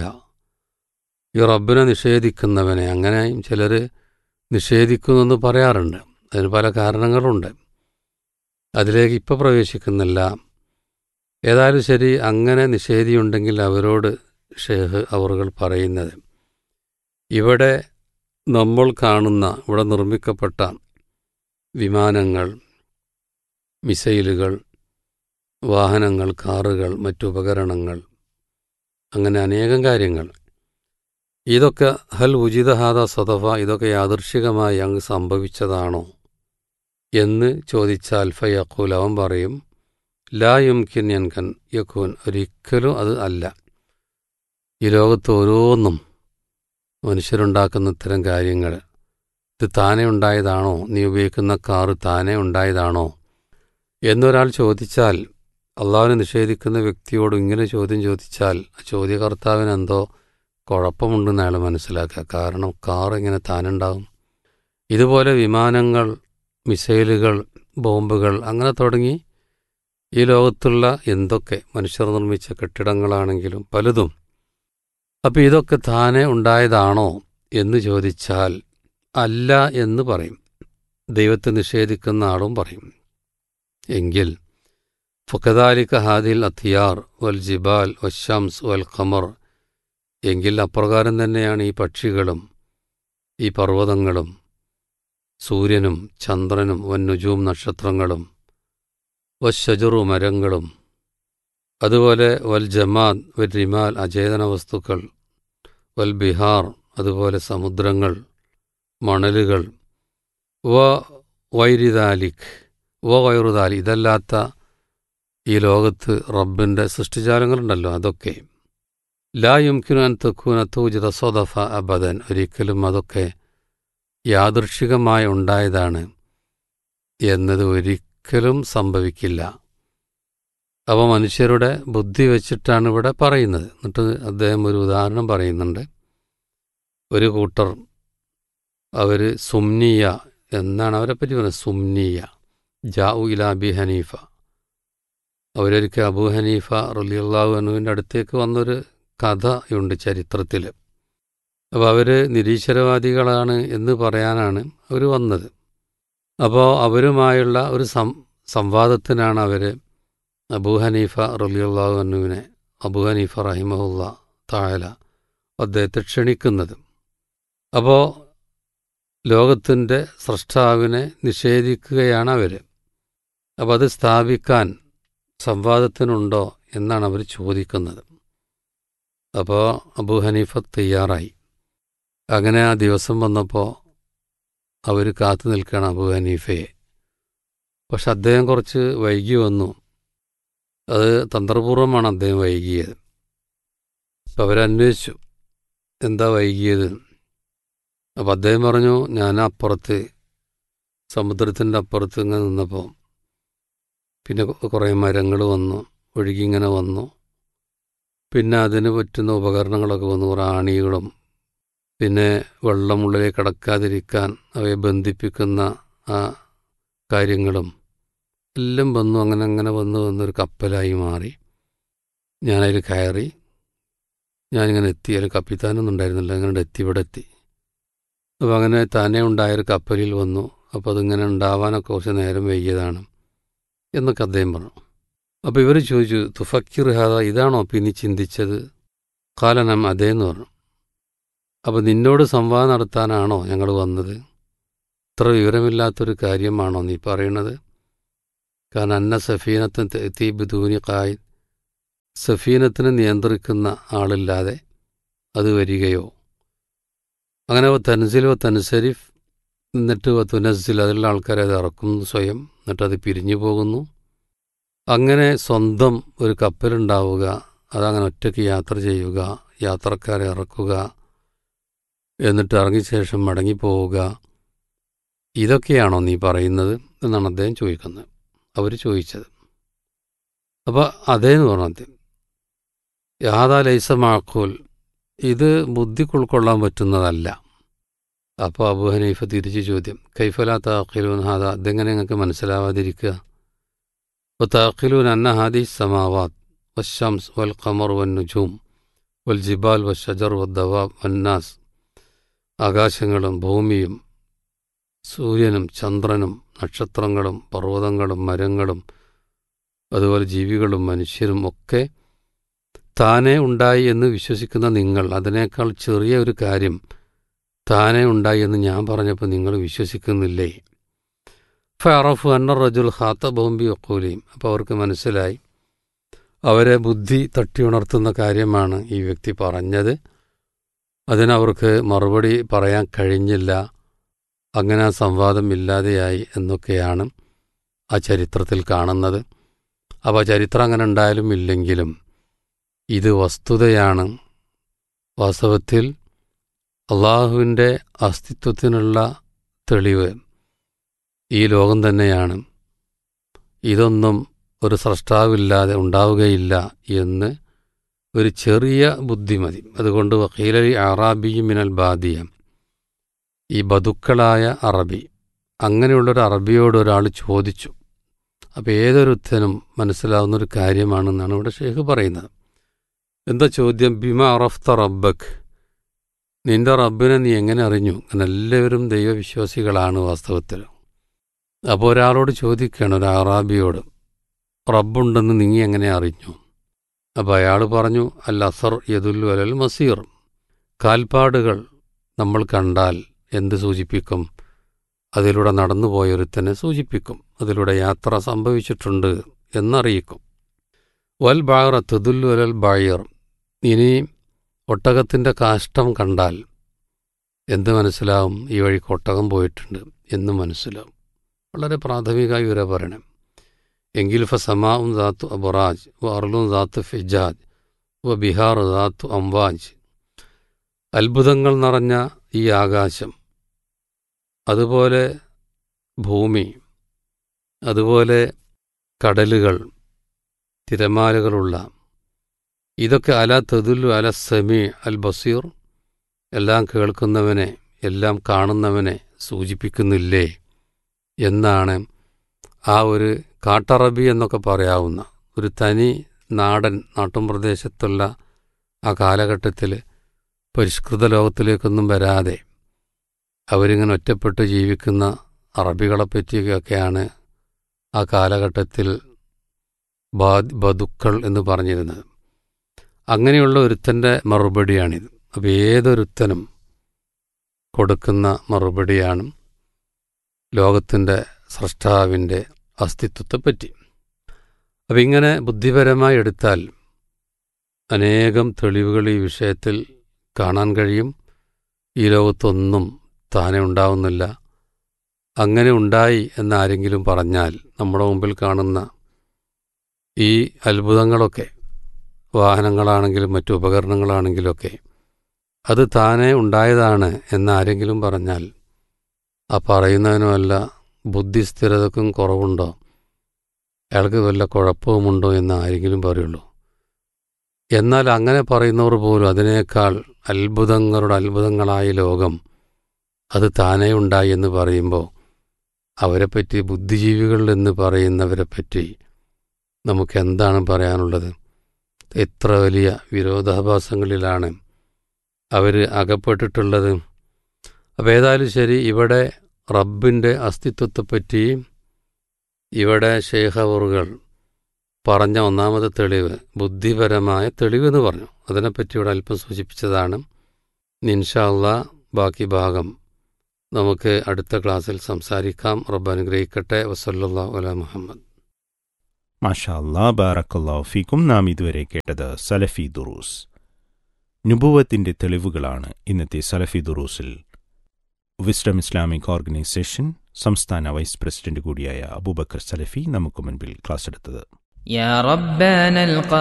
ഈ റബ്ബിനെ നിഷേധിക്കുന്നവനെ അങ്ങനെയും ചിലർ നിഷേധിക്കുന്നെന്ന് പറയാറുണ്ട് അതിന് പല കാരണങ്ങളുണ്ട് അതിലേക്ക് ഇപ്പോൾ പ്രവേശിക്കുന്നില്ല ഏതായാലും ശരി അങ്ങനെ നിഷേധിയുണ്ടെങ്കിൽ അവരോട് ഷേഖ് അവറുകൾ പറയുന്നത് ഇവിടെ നമ്മൾ കാണുന്ന ഇവിടെ നിർമ്മിക്കപ്പെട്ട വിമാനങ്ങൾ മിസൈലുകൾ വാഹനങ്ങൾ കാറുകൾ മറ്റുപകരണങ്ങൾ അങ്ങനെ അനേകം കാര്യങ്ങൾ ഇതൊക്കെ ഹൽ ഉചിതഹാദ സ്വതഫ ഇതൊക്കെ യാദൃശികമായി അങ്ങ് സംഭവിച്ചതാണോ എന്ന് ചോദിച്ചാൽ ഫയഖൂൽ അവൻ പറയും ലാ യുംകിൻ യൻകൻ യക്കൂൻ ഒരിക്കലും അത് അല്ല ഈ ലോകത്ത് ഓരോന്നും മനുഷ്യരുണ്ടാക്കുന്ന ഇത്തരം കാര്യങ്ങൾ ഇത് താനെ ഉണ്ടായതാണോ നീ ഉപയോഗിക്കുന്ന കാറ് താനെ ഉണ്ടായതാണോ എന്നൊരാൾ ചോദിച്ചാൽ അള്ളാഹുവിനെ നിഷേധിക്കുന്ന വ്യക്തിയോട് ഇങ്ങനെ ചോദ്യം ചോദിച്ചാൽ ചോദ്യകർത്താവിന് എന്തോ കുഴപ്പമുണ്ടെന്ന് അയാൾ മനസ്സിലാക്കുക കാരണം കാർ എങ്ങനെ താനുണ്ടാകും ഇതുപോലെ വിമാനങ്ങൾ മിസൈലുകൾ ബോംബുകൾ അങ്ങനെ തുടങ്ങി ഈ ലോകത്തുള്ള എന്തൊക്കെ മനുഷ്യർ നിർമ്മിച്ച കെട്ടിടങ്ങളാണെങ്കിലും പലതും അപ്പം ഇതൊക്കെ താനെ ഉണ്ടായതാണോ എന്ന് ചോദിച്ചാൽ അല്ല എന്ന് പറയും ദൈവത്തെ നിഷേധിക്കുന്ന ആളും പറയും എങ്കിൽ ഫുഖദാലിക്ക ഹാദിൽ അത്തിയാർ വൽ ജിബാൽ വശംസ് വൽ ഖമർ എങ്കിൽ അപ്രകാരം തന്നെയാണ് ഈ പക്ഷികളും ഈ പർവ്വതങ്ങളും സൂര്യനും ചന്ദ്രനും വന്നുജൂം നക്ഷത്രങ്ങളും വശജറു മരങ്ങളും അതുപോലെ വൽ ജമാദ് വൽ റിമാൽ അചേതന വസ്തുക്കൾ വൽ ബിഹാർ അതുപോലെ സമുദ്രങ്ങൾ മണലുകൾ വ വൈരിദാലിക് വ വൈറുദാലി ഇതല്ലാത്ത ഈ ലോകത്ത് റബ്ബിൻ്റെ സൃഷ്ടിജാലങ്ങളുണ്ടല്ലോ അതൊക്കെ ലാ യുംകിനു അൻ തക്കൂന തൂജിത സ്വദഫ അബദൻ ഒരിക്കലും അതൊക്കെ യാദൃക്ഷികമായി ഉണ്ടായതാണ് എന്നത് ഒരിക്കലും സംഭവിക്കില്ല അവ മനുഷ്യരുടെ ബുദ്ധി വെച്ചിട്ടാണ് ഇവിടെ പറയുന്നത് എന്നിട്ട് അദ്ദേഹം ഒരു ഉദാഹരണം പറയുന്നുണ്ട് ഒരു കൂട്ടർ അവർ സുംനിയ എന്നാണ് അവരെ പറ്റി പറയുന്നത് സുംനിയ ജാഉ ഇല അബി ഹനീഫ അവരൊരിക്കൽ അബു ഹനീഫ റലിയുള്ളാഹു അനുവിൻ്റെ അടുത്തേക്ക് വന്നൊരു കഥയുണ്ട് ചരിത്രത്തിൽ അപ്പോൾ അവർ നിരീശ്വരവാദികളാണ് എന്ന് പറയാനാണ് അവർ വന്നത് അപ്പോൾ അവരുമായുള്ള ഒരു സം സംവാദത്തിനാണ് അവർ അബൂ ഹനീഫ റലിയുള്ളാഹു അനുവിനെ അബൂ ഹനീഫ റഹിമഹുല്ല താഴല അദ്ദേഹത്തെ ക്ഷണിക്കുന്നത് അപ്പോൾ ലോകത്തിൻ്റെ സ്രഷ്ടാവിനെ നിഷേധിക്കുകയാണ് അവർ അപ്പോൾ അത് സ്ഥാപിക്കാൻ സംവാദത്തിനുണ്ടോ എന്നാണ് അവർ ചോദിക്കുന്നത് അപ്പോൾ അബൂ ഹനീഫ തയ്യാറായി അങ്ങനെ ആ ദിവസം വന്നപ്പോൾ അവർ കാത്തു നിൽക്കണം അബൂ ഹനീഫയെ പക്ഷെ അദ്ദേഹം കുറച്ച് വൈകി വന്നു അത് തന്ത്രപൂർവ്വമാണ് അദ്ദേഹം വൈകിയത് അപ്പം അവരന്വേഷിച്ചു എന്താ വൈകിയത് അപ്പം അദ്ദേഹം പറഞ്ഞു ഞാൻ അപ്പുറത്ത് സമുദ്രത്തിൻ്റെ അപ്പുറത്ത് ഇങ്ങനെ നിന്നപ്പോൾ പിന്നെ കുറേ മരങ്ങൾ വന്നു ഒഴുകി ഇങ്ങനെ വന്നു പിന്നെ അതിന് പറ്റുന്ന ഉപകരണങ്ങളൊക്കെ വന്നു കുറേ ആണികളും പിന്നെ വെള്ളം ഉള്ളിലേക്ക് കടക്കാതിരിക്കാൻ അവയെ ബന്ധിപ്പിക്കുന്ന ആ കാര്യങ്ങളും എല്ലാം വന്നു അങ്ങനെ അങ്ങനെ വന്ന് വന്നൊരു കപ്പലായി മാറി ഞാനതിൽ കയറി ഞാനിങ്ങനെ എത്തി അതിൽ കപ്പിത്താനൊന്നും ഉണ്ടായിരുന്നില്ല അങ്ങനെ എത്തി ഇവിടെ എത്തി അപ്പോൾ അങ്ങനെ താനേ ഉണ്ടായൊരു കപ്പലിൽ വന്നു അപ്പോൾ അതിങ്ങനെ ഉണ്ടാവാനൊക്കെ കുറച്ച് നേരം വൈകിയതാണ് എന്നൊക്കെ അദ്ദേഹം പറഞ്ഞു അപ്പോൾ ഇവർ ചോദിച്ചു തുഫക്കിർ ഹാദ ഇതാണോ പിന്നെ ചിന്തിച്ചത് കാലനം അതേന്ന് പറഞ്ഞു അപ്പോൾ നിന്നോട് സംവാദം നടത്താനാണോ ഞങ്ങൾ വന്നത് ഇത്ര വിവരമില്ലാത്തൊരു കാര്യമാണോ നീ പറയണത് കാരണം അന്ന സഫീനത്തും തീബ് ദൂനി കായ് സഫീനത്തിനെ നിയന്ത്രിക്കുന്ന ആളില്ലാതെ അത് വരികയോ അങ്ങനെ തൻസിൽ തനുസരിഫ് എന്നിട്ട് തുനസിൽ അതിലുള്ള ആൾക്കാരെ അത് ഇറക്കുന്നു സ്വയം എന്നിട്ട് അത് പിരിഞ്ഞു പോകുന്നു അങ്ങനെ സ്വന്തം ഒരു കപ്പലുണ്ടാവുക അതങ്ങനെ ഒറ്റയ്ക്ക് യാത്ര ചെയ്യുക യാത്രക്കാരെ ഇറക്കുക എന്നിട്ട് ഇറങ്ങിയ ശേഷം മടങ്ങിപ്പോവുക ഇതൊക്കെയാണോ നീ പറയുന്നത് എന്നാണ് അദ്ദേഹം ചോദിക്കുന്നത് അവർ ചോദിച്ചത് അപ്പോൾ അതേന്ന് പറഞ്ഞത് യാതാ ലൈസ മാക്കൂൽ ഇത് ബുദ്ധിക്ക് ഉൾക്കൊള്ളാൻ പറ്റുന്നതല്ല അപ്പോൾ അബു ഹനീഫ തിരിച്ച് ചോദ്യം കൈഫല താഖിലൂൻ ഹാദ അതെങ്ങനെ നിങ്ങൾക്ക് മനസ്സിലാവാതിരിക്കുക അപ്പോൾ താഖിലൂൻ അന്ന ഹാദി സമാവാത്ത് വശംസ് വൽ ഖമർ വൻ നുജൂം വൽ ജിബാൽ വ ഷജർ വ ദവാബ് വന്നാസ് ആകാശങ്ങളും ഭൂമിയും സൂര്യനും ചന്ദ്രനും നക്ഷത്രങ്ങളും പർവ്വതങ്ങളും മരങ്ങളും അതുപോലെ ജീവികളും മനുഷ്യരും ഒക്കെ താനെ ഉണ്ടായി എന്ന് വിശ്വസിക്കുന്ന നിങ്ങൾ അതിനേക്കാൾ ചെറിയ ഒരു കാര്യം താനെ ഉണ്ടായി എന്ന് ഞാൻ പറഞ്ഞപ്പോൾ നിങ്ങൾ വിശ്വസിക്കുന്നില്ലേ ഫറഫു അന്നർ റജുൽ ഹാത്ത ബോംബി ഒക്കൂലിയും അപ്പോൾ അവർക്ക് മനസ്സിലായി അവരെ ബുദ്ധി തട്ടിയുണർത്തുന്ന കാര്യമാണ് ഈ വ്യക്തി പറഞ്ഞത് അതിനവർക്ക് മറുപടി പറയാൻ കഴിഞ്ഞില്ല അങ്ങനെ ആ സംവാദം ഇല്ലാതെയായി എന്നൊക്കെയാണ് ആ ചരിത്രത്തിൽ കാണുന്നത് അപ്പോൾ ചരിത്രം അങ്ങനെ ഉണ്ടായാലും ഇല്ലെങ്കിലും ഇത് വസ്തുതയാണ് വാസ്തവത്തിൽ അള്ളാഹുവിൻ്റെ അസ്തിത്വത്തിനുള്ള തെളിവ് ഈ ലോകം തന്നെയാണ് ഇതൊന്നും ഒരു സ്രഷ്ടാവില്ലാതെ ഉണ്ടാവുകയില്ല എന്ന് ഒരു ചെറിയ ബുദ്ധിമതി അതുകൊണ്ട് വക്കീലി അറാബി മിനൽ ബാദിയ ഈ ബതുക്കളായ അറബി അങ്ങനെയുള്ളൊരു അറബിയോട് ഒരാൾ ചോദിച്ചു അപ്പോൾ ഏതൊരുത്തനും മനസ്സിലാവുന്ന ഒരു കാര്യമാണെന്നാണ് ഇവിടെ ഷേഖ് പറയുന്നത് എന്താ ചോദ്യം ബിമ അറഫ്ത റബ്ബക്ക് നിന്റെ റബ്ബിനെ നീ എങ്ങനെ അറിഞ്ഞു അങ്ങനെ എല്ലാവരും ദൈവവിശ്വാസികളാണ് വാസ്തവത്തിൽ അപ്പോൾ ഒരാളോട് ചോദിക്കുകയാണ് ഒരു അറാബിയോട് റബ്ബുണ്ടെന്ന് നീ എങ്ങനെ അറിഞ്ഞു അപ്പോൾ അയാൾ പറഞ്ഞു അൽ അസർ യദുല്ലു അലൽ മസീർ കാൽപ്പാടുകൾ നമ്മൾ കണ്ടാൽ എന്ത് സൂചിപ്പിക്കും അതിലൂടെ നടന്നുപോയൊരുത്തനെ സൂചിപ്പിക്കും അതിലൂടെ യാത്ര സംഭവിച്ചിട്ടുണ്ട് എന്നറിയിക്കും വൽ ബായർ തുദുല്ലു അലൽ ബായർ ഇനി ഒട്ടകത്തിൻ്റെ കാഷ്ടം കണ്ടാൽ എന്ത് മനസ്സിലാവും ഈ വഴിക്ക് ഒട്ടകം പോയിട്ടുണ്ട് എന്ന് മനസ്സിലാവും വളരെ പ്രാഥമികമായി ഇവരെ പറയണം എങ്കിൽ ഫ സമാവും ദാത്തു അബറാജ് വ അർലും ദാത്തു ഫിജാജ് വ ബിഹാർ ദാത്തു അംവാജ് അത്ഭുതങ്ങൾ നിറഞ്ഞ ഈ ആകാശം അതുപോലെ ഭൂമി അതുപോലെ കടലുകൾ തിരമാലകളുള്ള ഇതൊക്കെ അല തെതുല്ലു അല സമി അൽ ബസീർ എല്ലാം കേൾക്കുന്നവനെ എല്ലാം കാണുന്നവനെ സൂചിപ്പിക്കുന്നില്ലേ എന്നാണ് ആ ഒരു കാട്ടറബി എന്നൊക്കെ പറയാവുന്ന ഒരു തനി നാടൻ നാട്ടുംപ്രദേശത്തുള്ള ആ കാലഘട്ടത്തിൽ പരിഷ്കൃത ലോകത്തിലേക്കൊന്നും വരാതെ അവരിങ്ങനെ ഒറ്റപ്പെട്ട് ജീവിക്കുന്ന അറബികളെ പറ്റിയൊക്കെയാണ് ആ കാലഘട്ടത്തിൽ ബതുക്കൾ എന്ന് പറഞ്ഞിരുന്നത് അങ്ങനെയുള്ള ഒരുത്തൻ്റെ മറുപടിയാണിത് അപ്പോൾ ഏതൊരുത്തനും കൊടുക്കുന്ന മറുപടിയാണ് ലോകത്തിൻ്റെ സ്രഷ്ടാവിൻ്റെ അസ്തിത്വത്തെപ്പറ്റി അപ്പം ഇങ്ങനെ ബുദ്ധിപരമായി എടുത്താൽ അനേകം തെളിവുകൾ ഈ വിഷയത്തിൽ കാണാൻ കഴിയും ഈ ലോകത്തൊന്നും താനെ ഉണ്ടാവുന്നില്ല അങ്ങനെ ഉണ്ടായി എന്നാരെങ്കിലും പറഞ്ഞാൽ നമ്മുടെ മുമ്പിൽ കാണുന്ന ഈ അത്ഭുതങ്ങളൊക്കെ വാഹനങ്ങളാണെങ്കിലും മറ്റു ഉപകരണങ്ങളാണെങ്കിലൊക്കെ അത് താനെ ഉണ്ടായതാണ് എന്നാരെങ്കിലും പറഞ്ഞാൽ ആ പറയുന്നതിനുമല്ല ബുദ്ധിസ്ഥിരതക്കും കുറവുണ്ടോ അയാൾക്ക് വല്ല കുഴപ്പവുമുണ്ടോ എന്ന് ആരെങ്കിലും പറയുള്ളൂ എന്നാൽ അങ്ങനെ പറയുന്നവർ പോലും അതിനേക്കാൾ അത്ഭുതങ്ങളുടെ അത്ഭുതങ്ങളായ ലോകം അത് താനേ ഉണ്ടായി എന്ന് പറയുമ്പോൾ അവരെപ്പറ്റി ബുദ്ധിജീവികൾ എന്ന് പറയുന്നവരെപ്പറ്റി നമുക്ക് എന്താണ് പറയാനുള്ളത് എത്ര വലിയ വിരോധാഭാസങ്ങളിലാണ് അവർ അകപ്പെട്ടിട്ടുള്ളത് അപ്പോൾ ഏതായാലും ശരി ഇവിടെ റബ്ബിൻ്റെ അസ്തിത്വത്തെപ്പറ്റി ഇവിടെ ഷെയ്ഖവറുകൾ പറഞ്ഞ ഒന്നാമത്തെ തെളിവ് ബുദ്ധിപരമായ തെളിവ് എന്ന് പറഞ്ഞു അതിനെപ്പറ്റി ഇവിടെ അല്പം സൂചിപ്പിച്ചതാണ് നിൻഷാല്ല ബാക്കി ഭാഗം നമുക്ക് അടുത്ത ക്ലാസ്സിൽ സംസാരിക്കാം റബ്ബ് അനുഗ്രഹിക്കട്ടെ വസല്ലാ അല മുഹമ്മദ് മാഷാ അല്ലാ ബാറക്കല്ലാ ഫീക്കും നാം ഇതുവരെ കേട്ടത് സലഫി ദുറൂസ് നുബുവത്തിന്റെ തെളിവുകളാണ് ഇന്നത്തെ സലഫി ദുറൂസിൽ വിസ്ഡം ഇസ്ലാമിക് ഓർഗനൈസേഷൻ സംസ്ഥാന വൈസ് പ്രസിഡന്റ് കൂടിയായ അബൂബക്കർ സലഫി നമുക്ക് മുൻപിൽ ക്ലാസ് എടുത്തത് يا ربنا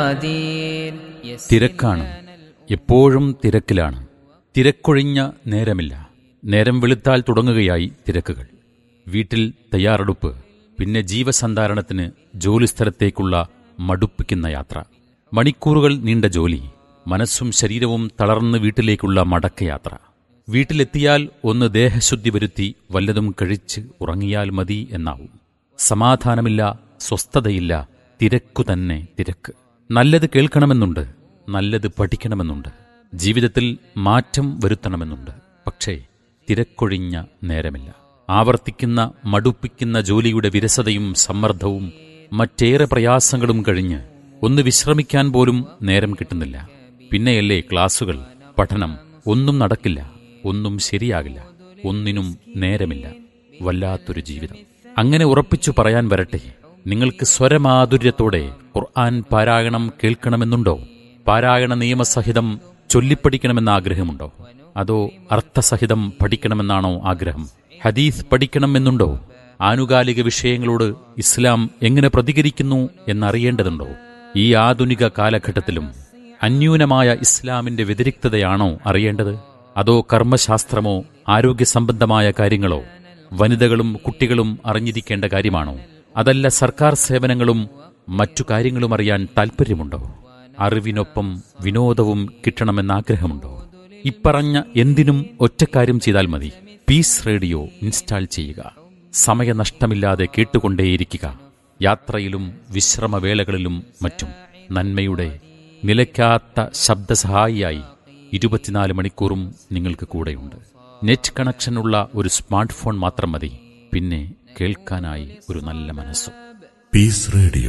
القدير يسر തിരക്കാണ് എപ്പോഴും തിരക്കിലാണ് തിരക്കൊഴിഞ്ഞ നേരമില്ല നേരം വെളുത്താൽ തുടങ്ങുകയായി തിരക്കുകൾ വീട്ടിൽ തയ്യാറെടുപ്പ് പിന്നെ ജീവസന്ധാരണത്തിന് ജോലിസ്ഥലത്തേക്കുള്ള മടുപ്പിക്കുന്ന യാത്ര മണിക്കൂറുകൾ നീണ്ട ജോലി മനസ്സും ശരീരവും തളർന്ന് വീട്ടിലേക്കുള്ള മടക്കയാത്ര വീട്ടിലെത്തിയാൽ ഒന്ന് ദേഹശുദ്ധി വരുത്തി വല്ലതും കഴിച്ച് ഉറങ്ങിയാൽ മതി എന്നാവും സമാധാനമില്ല സ്വസ്ഥതയില്ല തിരക്കു തന്നെ തിരക്ക് നല്ലത് കേൾക്കണമെന്നുണ്ട് നല്ലത് പഠിക്കണമെന്നുണ്ട് ജീവിതത്തിൽ മാറ്റം വരുത്തണമെന്നുണ്ട് പക്ഷേ തിരക്കൊഴിഞ്ഞ നേരമില്ല ആവർത്തിക്കുന്ന മടുപ്പിക്കുന്ന ജോലിയുടെ വിരസതയും സമ്മർദ്ദവും മറ്റേറെ പ്രയാസങ്ങളും കഴിഞ്ഞ് ഒന്ന് വിശ്രമിക്കാൻ പോലും നേരം കിട്ടുന്നില്ല പിന്നെയല്ലേ ക്ലാസുകൾ പഠനം ഒന്നും നടക്കില്ല ഒന്നും ശരിയാകില്ല ഒന്നിനും നേരമില്ല വല്ലാത്തൊരു ജീവിതം അങ്ങനെ ഉറപ്പിച്ചു പറയാൻ വരട്ടെ നിങ്ങൾക്ക് സ്വരമാധുര്യത്തോടെ ഖുർആൻ പാരായണം കേൾക്കണമെന്നുണ്ടോ പാരായണ നിയമസഹിതം ചൊല്ലിപ്പഠിക്കണമെന്ന ആഗ്രഹമുണ്ടോ അതോ അർത്ഥസഹിതം പഠിക്കണമെന്നാണോ ആഗ്രഹം ഹദീസ് പഠിക്കണമെന്നുണ്ടോ ആനുകാലിക വിഷയങ്ങളോട് ഇസ്ലാം എങ്ങനെ പ്രതികരിക്കുന്നു എന്നറിയേണ്ടതുണ്ടോ ഈ ആധുനിക കാലഘട്ടത്തിലും അന്യൂനമായ ഇസ്ലാമിന്റെ വ്യതിരിക്തതയാണോ അറിയേണ്ടത് അതോ കർമ്മശാസ്ത്രമോ ആരോഗ്യ സംബന്ധമായ കാര്യങ്ങളോ വനിതകളും കുട്ടികളും അറിഞ്ഞിരിക്കേണ്ട കാര്യമാണോ അതല്ല സർക്കാർ സേവനങ്ങളും മറ്റു കാര്യങ്ങളും അറിയാൻ താൽപ്പര്യമുണ്ടോ അറിവിനൊപ്പം വിനോദവും കിട്ടണമെന്ന ആഗ്രഹമുണ്ടോ ഇപ്പറഞ്ഞ എന്തിനും ഒറ്റക്കാര്യം ചെയ്താൽ മതി പീസ് റേഡിയോ ഇൻസ്റ്റാൾ ചെയ്യുക സമയനഷ്ടമില്ലാതെ കേട്ടുകൊണ്ടേയിരിക്കുക യാത്രയിലും വിശ്രമവേളകളിലും മറ്റും നന്മയുടെ നിലയ്ക്കാത്ത ശബ്ദസഹായിയായി ഇരുപത്തിനാല് മണിക്കൂറും നിങ്ങൾക്ക് കൂടെയുണ്ട് നെറ്റ് കണക്ഷനുള്ള ഒരു സ്മാർട്ട് ഫോൺ മാത്രം മതി പിന്നെ കേൾക്കാനായി ഒരു നല്ല മനസ്സും Peace Radio.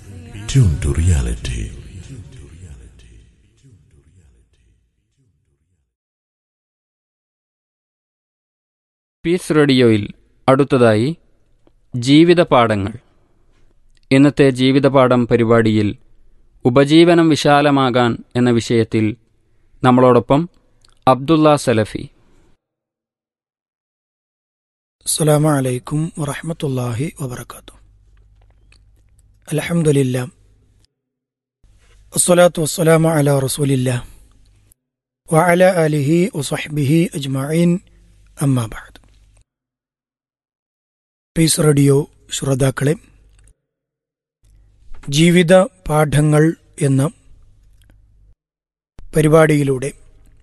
Tune to reality. Peace റേഡിയോയിൽ അടുത്തതായി ജീവിത പാഠങ്ങൾ ഇന്നത്തെ ജീവിതപാഠം പരിപാടിയിൽ ഉപജീവനം വിശാലമാകാൻ എന്ന വിഷയത്തിൽ നമ്മളോടൊപ്പം അബ്ദുള്ള സലഫി السلام عليكم ورحمة الله وبركاته الحمد لله والصلاة والسلام على رسول الله وعلى آله وصحبه أجمعين أما بعد പീസ് റേഡിയോ ശ്രോതാക്കളെ ജീവിത പാഠങ്ങൾ എന്ന പരിപാടിയിലൂടെ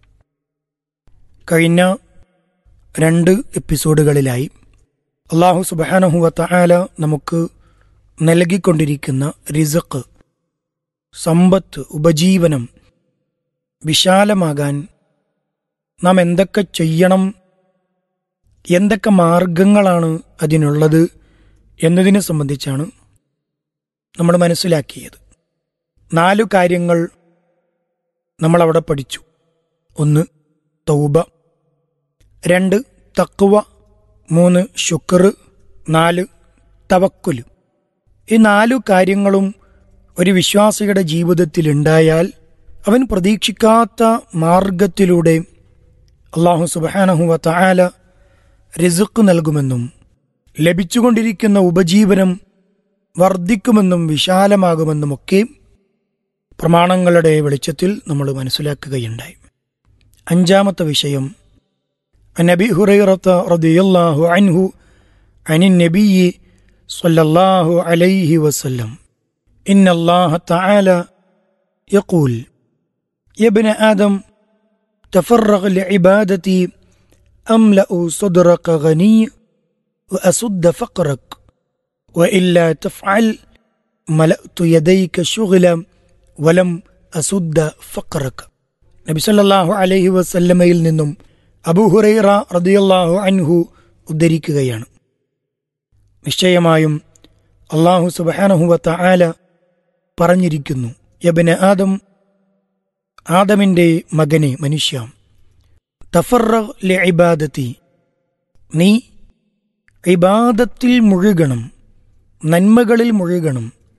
കഴിഞ്ഞ രണ്ട് എപ്പിസോഡുകളിലായി അള്ളാഹു സുബാനഹുവത്ത ആല നമുക്ക് നൽകിക്കൊണ്ടിരിക്കുന്ന റിസക്ക് സമ്പത്ത് ഉപജീവനം വിശാലമാകാൻ നാം എന്തൊക്കെ ചെയ്യണം എന്തൊക്കെ മാർഗങ്ങളാണ് അതിനുള്ളത് എന്നതിനെ സംബന്ധിച്ചാണ് നമ്മൾ മനസ്സിലാക്കിയത് നാലു കാര്യങ്ങൾ നമ്മളവിടെ പഠിച്ചു ഒന്ന് തൗബ രണ്ട് തക്കുവ മൂന്ന് ശുക്ർ നാല് തവക്കുല് ഈ നാലു കാര്യങ്ങളും ഒരു വിശ്വാസിയുടെ ജീവിതത്തിൽ ഉണ്ടായാൽ അവൻ പ്രതീക്ഷിക്കാത്ത മാർഗത്തിലൂടെ അള്ളാഹു സുബാനഹുവ തായാല റിസുക്ക് നൽകുമെന്നും ലഭിച്ചുകൊണ്ടിരിക്കുന്ന ഉപജീവനം വർദ്ധിക്കുമെന്നും വിശാലമാകുമെന്നുമൊക്കെ പ്രമാണങ്ങളുടെ വെളിച്ചത്തിൽ നമ്മൾ മനസ്സിലാക്കുകയുണ്ടായി അഞ്ചാമത്തെ വിഷയം عن ابي هريره رضي الله عنه عن النبي صلى الله عليه وسلم ان الله تعالى يقول يا ابن ادم تفرغ لعبادتي املا صدرك غني واسد فقرك والا تفعل ملات يديك شغلا ولم اسد فقرك നബി സല്ലല്ലാഹു അലൈഹി വസല്ലമയിൽ നിന്നും അബൂഹുറൈറ റദിയല്ലാഹു അൻഹു ഉദ്ധരിക്കുകയാണ് നിശ്ചയമായും അള്ളാഹു സുബഹാനഹുവത്ത ആല പറഞ്ഞിരിക്കുന്നു യബന ആദം ആദമിന്റെ മകനെ മനുഷ്യ തഫറ ഇബാദത്തി നീ ഇബാദത്തിൽ മുഴുകണം നന്മകളിൽ മുഴുകണം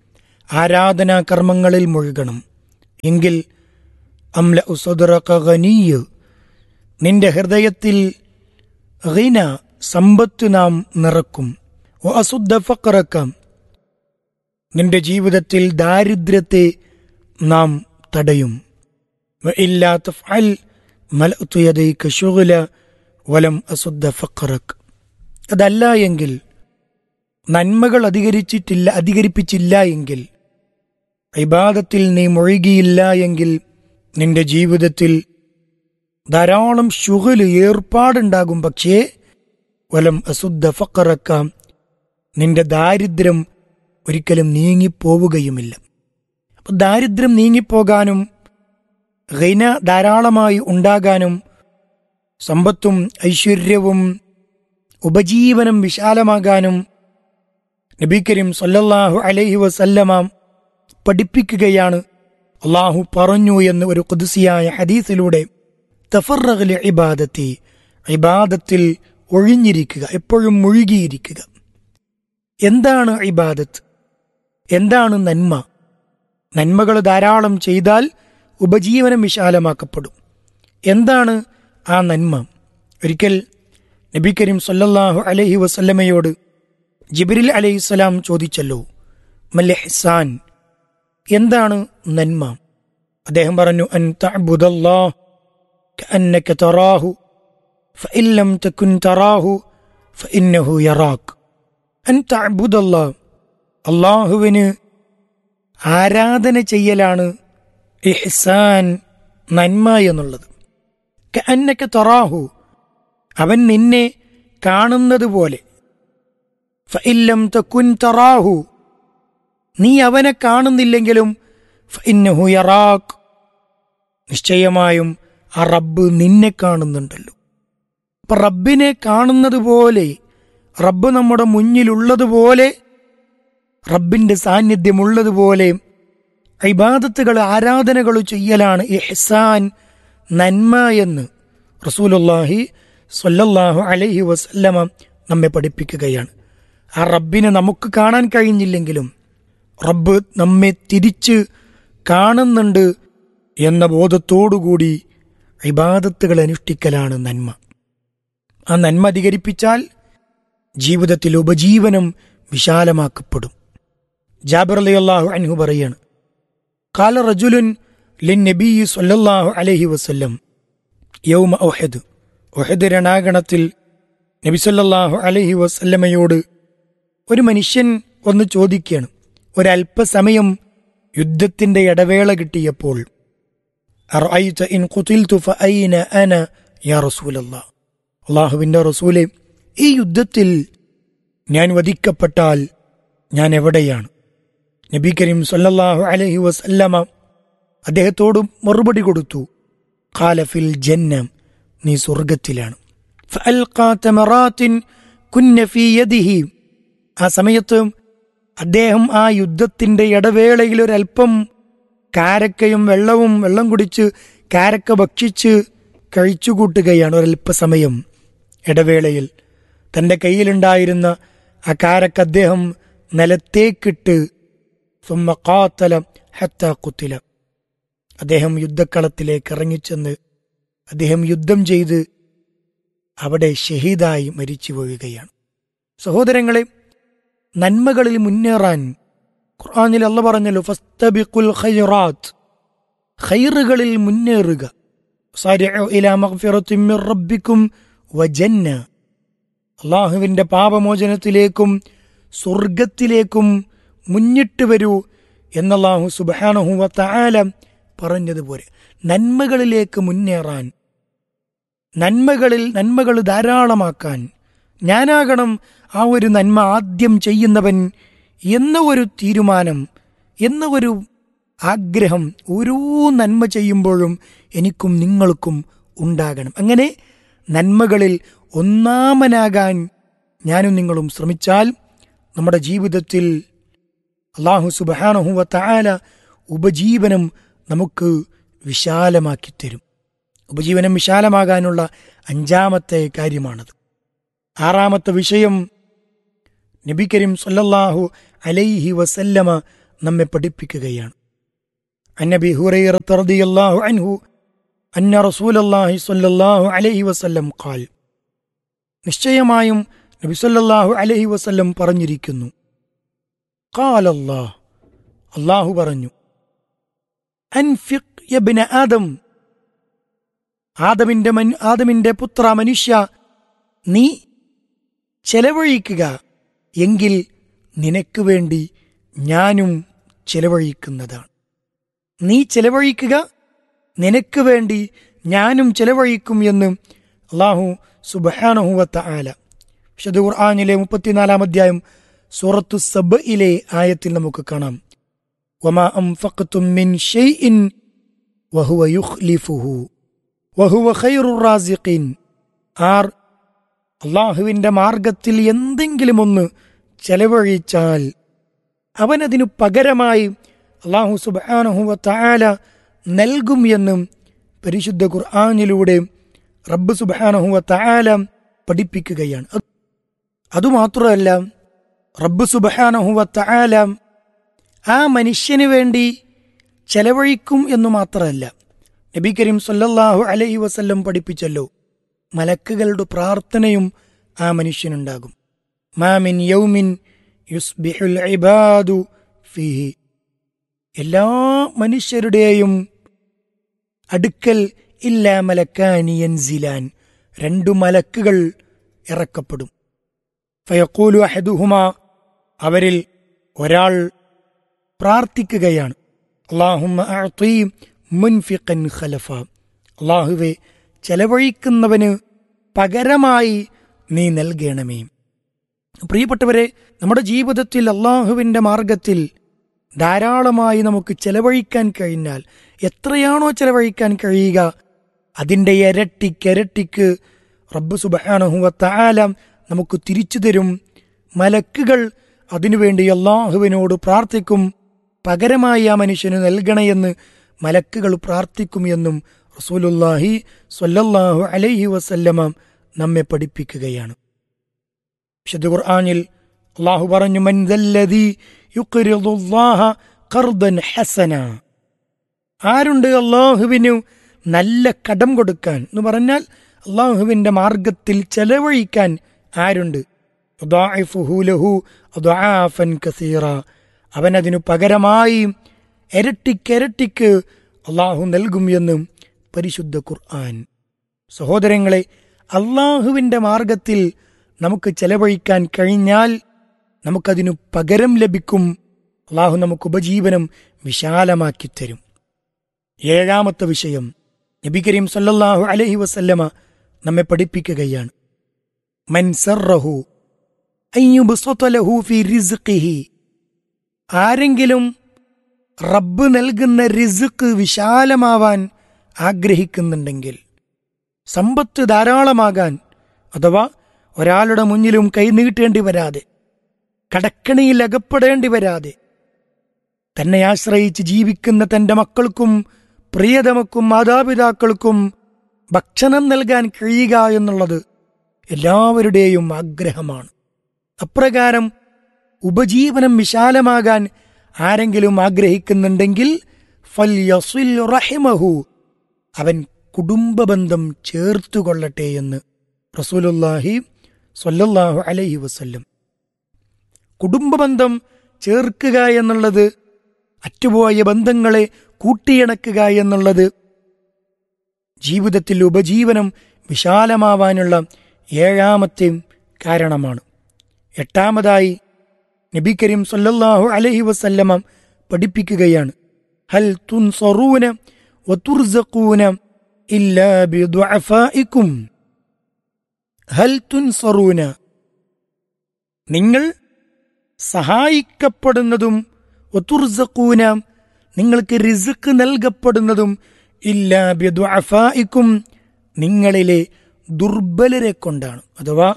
ആരാധനാ കർമ്മങ്ങളിൽ മുഴുകണം എങ്കിൽ അംല ഉസദറീയ് നിന്റെ ഹൃദയത്തിൽ ഹിന സമ്പത്ത് നാം നിറക്കും അസുദ്ധ ഫക്കറക്കാം നിന്റെ ജീവിതത്തിൽ ദാരിദ്ര്യത്തെ നാം തടയും وإلا تفعل ملأت يديك شغلا ولم أصد فقرك അതല്ല എങ്കിൽ നന്മകൾ അധികരിച്ചിട്ടില്ല അധികരിപ്പിച്ചില്ല എങ്കിൽ ഇബാദത്തിൽ നീ മുഴുകിയില്ല എങ്കിൽ നിന്റെ ജീവിതത്തിൽ ധാരാളം ശുഹല് ഏർപ്പാടുണ്ടാകും പക്ഷേ വലം അസുദ്ധ ഫക്കറക്കാം നിന്റെ ദാരിദ്ര്യം ഒരിക്കലും നീങ്ങിപ്പോവുകയുമില്ല അപ്പൊ ദാരിദ്ര്യം നീങ്ങിപ്പോകാനും ഖൈന ധാരാളമായി ഉണ്ടാകാനും സമ്പത്തും ഐശ്വര്യവും ഉപജീവനം വിശാലമാകാനും നബി കരീം സല്ലല്ലാഹു അലൈഹി വസല്ലമ പഠിപ്പിക്കുകയാണ് അള്ളാഹു പറഞ്ഞു എന്ന് ഒരു കുതിസിയായ ഹദീസിലൂടെ തഫറഖലി ഇബാദത്തി ഇബാദത്തിൽ ഒഴിഞ്ഞിരിക്കുക എപ്പോഴും മുഴുകിയിരിക്കുക എന്താണ് ഇബാദത്ത് എന്താണ് നന്മ നന്മകൾ ധാരാളം ചെയ്താൽ ഉപജീവനം വിശാലമാക്കപ്പെടും എന്താണ് ആ നന്മ ഒരിക്കൽ നബി കരീം സല്ലല്ലാഹു അലൈഹി വസല്ലമയോട് ജിബിരിൽ അലൈഹിസ്സലാം ചോദിച്ചല്ലോ മല്യഹ്സാൻ എന്താണ് നന്മ അദ്ദേഹം പറഞ്ഞു അൻ തഅബുദല്ലാഹ് കഅന്നക തറാഹു فإن لم تكن تراه فإنه يراك അൻ തഅബുദല്ലാഹ് അള്ളാഹുവിന് ആരാധന ചെയ്യലാണ് ഇഹ്സാൻ നന്മ എന്നുള്ളത് കഅന്നക തറാഹു അവൻ നിന്നെ കാണുന്നത് പോലെ ഫഇല്ലം തക്കുൻ തറാഹു നീ അവനെ കാണുന്നില്ലെങ്കിലും ഫഇന്നഹു യറാഖ് നിശ്ചയമായും ആ റബ്ബ് നിന്നെ കാണുന്നുണ്ടല്ലോ അപ്പൊ റബ്ബിനെ കാണുന്നത് പോലെ റബ്ബ് നമ്മുടെ മുന്നിലുള്ളതുപോലെ റബ്ബിന്റെ സാന്നിധ്യമുള്ളതുപോലെ ഇബാദത്തുകൾ ആരാധനകൾ ചെയ്യലാണ് ഇഹ്സാൻ നന്മ എന്ന് റസൂലുല്ലാഹി സ്വല്ലല്ലാഹു അലൈഹി വസല്ലമ നമ്മെ പഠിപ്പിക്കുകയാണ് ആ റബ്ബിനെ നമുക്ക് കാണാൻ കഴിഞ്ഞില്ലെങ്കിലും റബ്ബ് നമ്മെ തിരിച്ച് കാണുന്നുണ്ട് എന്ന ബോധത്തോടുകൂടി ഇബാദത്തുകൾ അനുഷ്ഠിക്കലാണ് നന്മ ആ നന്മ അധികരിപ്പിച്ചാൽ ജീവിതത്തിൽ ഉപജീവനം വിശാലമാക്കപ്പെടും ജാബിർ അലി അള്ളാഹു അൻഹു പറയാണ് കാല റജുലുൻ ലിൻ നബി സല്ലല്ലാഹു അലൈഹി വസല്ലം യൗമ ഒഹദ് ഒഹദ് രണാഗണത്തിൽ നബി സല്ലല്ലാഹു അലൈഹി വസല്ലമയോട് ഒരു മനുഷ്യൻ ഒന്ന് ചോദിക്കുകയാണ് ഒരല്പസമയം യുദ്ധത്തിന്റെ ഇടവേള കിട്ടിയപ്പോൾ അറഅയ്ത ഇൻ ഖുതിൽതു ഫഅയ്ന അന യാ റസൂലല്ലാഹ് അള്ളാഹുവിന്റെ റസൂലെ ഈ യുദ്ധത്തിൽ ഞാൻ വധിക്കപ്പെട്ടാൽ ഞാൻ എവിടെയാണ് നബി കരീം സല്ലല്ലാഹു അലൈഹി വസല്ലമ അദ്ദേഹത്തോട് മറുപടി കൊടുത്തു ഖാലഫിൽ ജന്ന നീ സ്വർഗത്തിലാണ് ഫഅൽഖാ തമറാത്തിൻ കുന്ന ഫീ യദിഹി ആ സമയത്ത് അദ്ദേഹം ആ യുദ്ധത്തിന്റെ ഇടവേളയിൽ ഒരല്പം കാരക്കയും വെള്ളവും വെള്ളം കുടിച്ച് കാരക്ക ഭക്ഷിച്ച് കഴിച്ചുകൂട്ടുകയാണ് ഒരല്പസമയം ഇടവേളയിൽ തന്റെ കയ്യിലുണ്ടായിരുന്ന ആ കാരക്ക അദ്ദേഹം നിലത്തേക്കിട്ട് സുമ്മ കാത്തല ഹത്ത കുത്തില അദ്ദേഹം യുദ്ധക്കളത്തിലേക്ക് ഇറങ്ങിച്ചെന്ന് അദ്ദേഹം യുദ്ധം ചെയ്ത് അവിടെ ഷഹീദായി മരിച്ചു വീഴുകയാണ് സഹോദരങ്ങളെ നന്മകളിൽ മുന്നേറാൻ ഖുർആനിൽ അല്ല പറഞ്ഞല്ലോ ഫസ്തബിഖുൽ ഖൈറാത്ത് ഖൈറുകളിൽ മുന്നേറുക സാരിഉ ഇലാ മഗ്ഫിറത്തിൻ മിർ റബ്ബിക്കും വജന്ന അള്ളാഹുവിന്റെ പാപമോചനത്തിലേക്കും സ്വർഗത്തിലേക്കും മുന്നിട്ട് വരൂ എന്നല്ലാഹു സുബാനഹു വത്താല പറഞ്ഞതുപോലെ നന്മകളിലേക്ക് മുന്നേറാൻ നന്മകളിൽ നന്മകൾ ധാരാളമാക്കാൻ ഞാനാകണം ആ ഒരു നന്മ ആദ്യം ചെയ്യുന്നവൻ എന്ന ഒരു തീരുമാനം എന്ന ഒരു ആഗ്രഹം ഓരോ നന്മ ചെയ്യുമ്പോഴും എനിക്കും നിങ്ങൾക്കും ഉണ്ടാകണം അങ്ങനെ നന്മകളിൽ ഒന്നാമനാകാൻ ഞാനും നിങ്ങളും ശ്രമിച്ചാൽ നമ്മുടെ ജീവിതത്തിൽ അള്ളാഹു സുബാനഹുവ താല ഉപജീവനം നമുക്ക് വിശാലമാക്കി തരും ഉപജീവനം വിശാലമാകാനുള്ള അഞ്ചാമത്തെ കാര്യമാണത് ആറാമത്തെ വിഷയം നബി കരീം സല്ലല്ലാഹു അലൈഹി വസല്ലമ നമ്മെ പഠിപ്പിക്കുകയാണ് അന്നബി ഹുറൈറത്ത് റളിയല്ലാഹു അൻഹു അന്ന റസൂലല്ലാഹി സ്വല്ലല്ലാഹു അലൈഹി വസല്ലം ഖാൽ നിശ്ചയമായും നബി സല്ലല്ലാഹു അലൈഹി വസല്ലം പറഞ്ഞിരിക്കുന്നു ഖാലല്ലാഹ് അല്ലാഹു പറഞ്ഞു അൻഫിഖ് യബ്ന ആദം ആദമിന്റെ മൻ ആദമിന്റെ പുത്ര മനുഷ്യ നീ ചെലവഴിക്കുക എങ്കിൽ നിനക്ക് വേണ്ടി ഞാനും ചെലവഴിക്കുന്നതാണ് നീ ചെലവഴിക്കുക നിനക്ക് വേണ്ടി ഞാനും ചെലവഴിക്കും എന്ന് അള്ളാഹു സുബഹാനഹുവത്ത ആല വിശുദ്ധ ഖുർആാനിലെ മുപ്പത്തിനാലാം അധ്യായം സൂറത്തു സബയിലെ ആയത്തിൽ നമുക്ക് കാണാം വമാ അംഫഖ്തും മിൻ ഷൈഇൻ വഹുവ യുഖ്ലിഫുഹു വഹുവ ഖൈറുർ റാസിഖീൻ ആർ അള്ളാഹുവിന്റെ മാർഗത്തിൽ എന്തെങ്കിലും ഒന്ന് ചെലവഴിച്ചാൽ അവനതിനു പകരമായി അള്ളാഹു സുബാനഹുവ താല നൽകും എന്നും പരിശുദ്ധ ഖുർആാനിലൂടെ റബ്ബ് സുബാനഹുവ താല പഠിപ്പിക്കുകയാണ് അത് അതുമാത്രമല്ല റബ്ബ് സുബാനഹുവ താല ആ മനുഷ്യന് വേണ്ടി ചെലവഴിക്കും എന്നു മാത്രമല്ല നബി കരീം സല്ലല്ലാഹു അലൈഹി വസല്ലം പഠിപ്പിച്ചല്ലോ മലക്കുകളുടെ പ്രാർത്ഥനയും ആ മനുഷ്യനുണ്ടാകും മാമിൻ യൗമിൻ യുസ്ബിഹുൽ ഇബാദു ഫീഹി എല്ലാ മനുഷ്യരുടെയും അടുക്കൽ ഇല്ല മലക്കാനിയൻ സിലാൻ രണ്ടു മലക്കുകൾ ഇറക്കപ്പെടും ഫയക്കൂലു അഹദുഹുമ അവരിൽ ഒരാൾ പ്രാർത്ഥിക്കുകയാണ് അള്ളാഹുമ്മ അഅ്തി മുൻഫിഖൻ ഖലഫ അള്ളാഹുവെ ചെലവഴിക്കുന്നവന് പകരമായി നീ നൽകണമേ പ്രിയപ്പെട്ടവരെ നമ്മുടെ ജീവിതത്തിൽ അള്ളാഹുവിൻ്റെ മാർഗത്തിൽ ധാരാളമായി നമുക്ക് ചെലവഴിക്കാൻ കഴിഞ്ഞാൽ എത്രയാണോ ചെലവഴിക്കാൻ കഴിയുക അതിൻ്റെ ഇരട്ടിക്കിരട്ടിക്ക് റബ്ബ് സുബാനഹുവത്ത ആലം നമുക്ക് തിരിച്ചു തരും മലക്കുകൾ അതിനുവേണ്ടി അള്ളാഹുവിനോട് പ്രാർത്ഥിക്കും പകരമായി ആ മനുഷ്യന് നൽകണമെന്ന് മലക്കുകൾ പ്രാർത്ഥിക്കും എന്നും റസൂലുല്ലാഹി സ്വല്ലല്ലാഹു അലൈഹി വസല്ലമ നമ്മെ പഠിപ്പിക്കുകയാണ് വിശുദ്ധ ഖുർആനിൽ അള്ളാഹു പറഞ്ഞു മൻ ദല്ലദീ യുഖ്രിദുല്ലാഹ ഖർദൻ ഹസന ആരുണ്ട് അള്ളാഹുവിന് നല്ല കടം കൊടുക്കാൻ എന്ന് പറഞ്ഞാൽ അള്ളാഹുവിന്റെ മാർഗത്തിൽ ചെലവഴിക്കാൻ ആരുണ്ട് യുദാഇഫുഹു ലഹു അദ്ആഫൻ കസീറ അവൻ അതിനു പകരമായി ഇരട്ടിക്കിരട്ടിക്ക് അള്ളാഹു നൽകും എന്ന് പരിശുദ്ധ ഖുർആൻ സഹോദരങ്ങളെ അള്ളാഹുവിന്റെ മാർഗത്തിൽ നമുക്ക് ചെലവഴിക്കാൻ കഴിഞ്ഞാൽ നമുക്കതിനു പകരം ലഭിക്കും അള്ളാഹു നമുക്ക് ഉപജീവനം വിശാലമാക്കി തരും ഏഴാമത്തെ വിഷയം നബി കരീം സല്ലല്ലാഹു അലൈഹി വസല്ലമ നമ്മെ പഠിപ്പിക്കുകയാണ് മൻ സർറഹു അയ്യുബ്സത ലഹു ഫി റിസ്ഖിഹി ആരെങ്കിലും റബ്ബ് നൽകുന്ന റിസ്ക് വിശാലമാവാൻ ആഗ്രഹിക്കുന്നുണ്ടെങ്കിൽ സമ്പത്ത് ധാരാളമാകാൻ അഥവാ ഒരാളുടെ മുന്നിലും കൈനീട്ടേണ്ടി വരാതെ കടക്കണിയിൽ അകപ്പെടേണ്ടി വരാതെ തന്നെ ആശ്രയിച്ച് ജീവിക്കുന്ന തന്റെ മക്കൾക്കും പ്രിയതമക്കും മാതാപിതാക്കൾക്കും ഭക്ഷണം നൽകാൻ കഴിയുക എന്നുള്ളത് എല്ലാവരുടെയും ആഗ്രഹമാണ് അപ്രകാരം ഉപജീവനം വിശാലമാകാൻ ആരെങ്കിലും ആഗ്രഹിക്കുന്നുണ്ടെങ്കിൽ ഫൽയസിൽ റഹിമഹു അവൻ കുടുംബബന്ധം ചേർത്തുകൊള്ളട്ടെ എന്ന് റസൂലുല്ലാഹി സ്വല്ലല്ലാഹു അലൈഹി വസല്ലം കുടുംബബന്ധം ചേർക്കുക എന്നുള്ളത് അറ്റുപോയ ബന്ധങ്ങളെ കൂട്ടിയിണക്കുക എന്നുള്ളത് ജീവിതത്തിൽ ഉപജീവനം വിശാലമാവാനുള്ള ഏഴാമത്തെ കാരണമാണ് എട്ടാമതായി നബി കരീം സല്ലല്ലാഹു അലൈഹി വസല്ലമ പഠിപ്പിക്കുകയാണ് ഹൽ തുൻസറൂന വതുർസഖൂന ഇല്ലാ ബിദുഅഫായിക്കും ഹൽ തുൻസറൂന നിങ്ങൾ സഹായിക്കപ്പെടുന്നതും ഒത്തുർസക്കൂന നിങ്ങൾക്ക് റിസുക്ക് നൽകപ്പെടുന്നതും ഇല്ല ബിദുഅഫായിക്കും നിങ്ങളിലെ ദുർബലരെ കൊണ്ടാണ് അഥവാ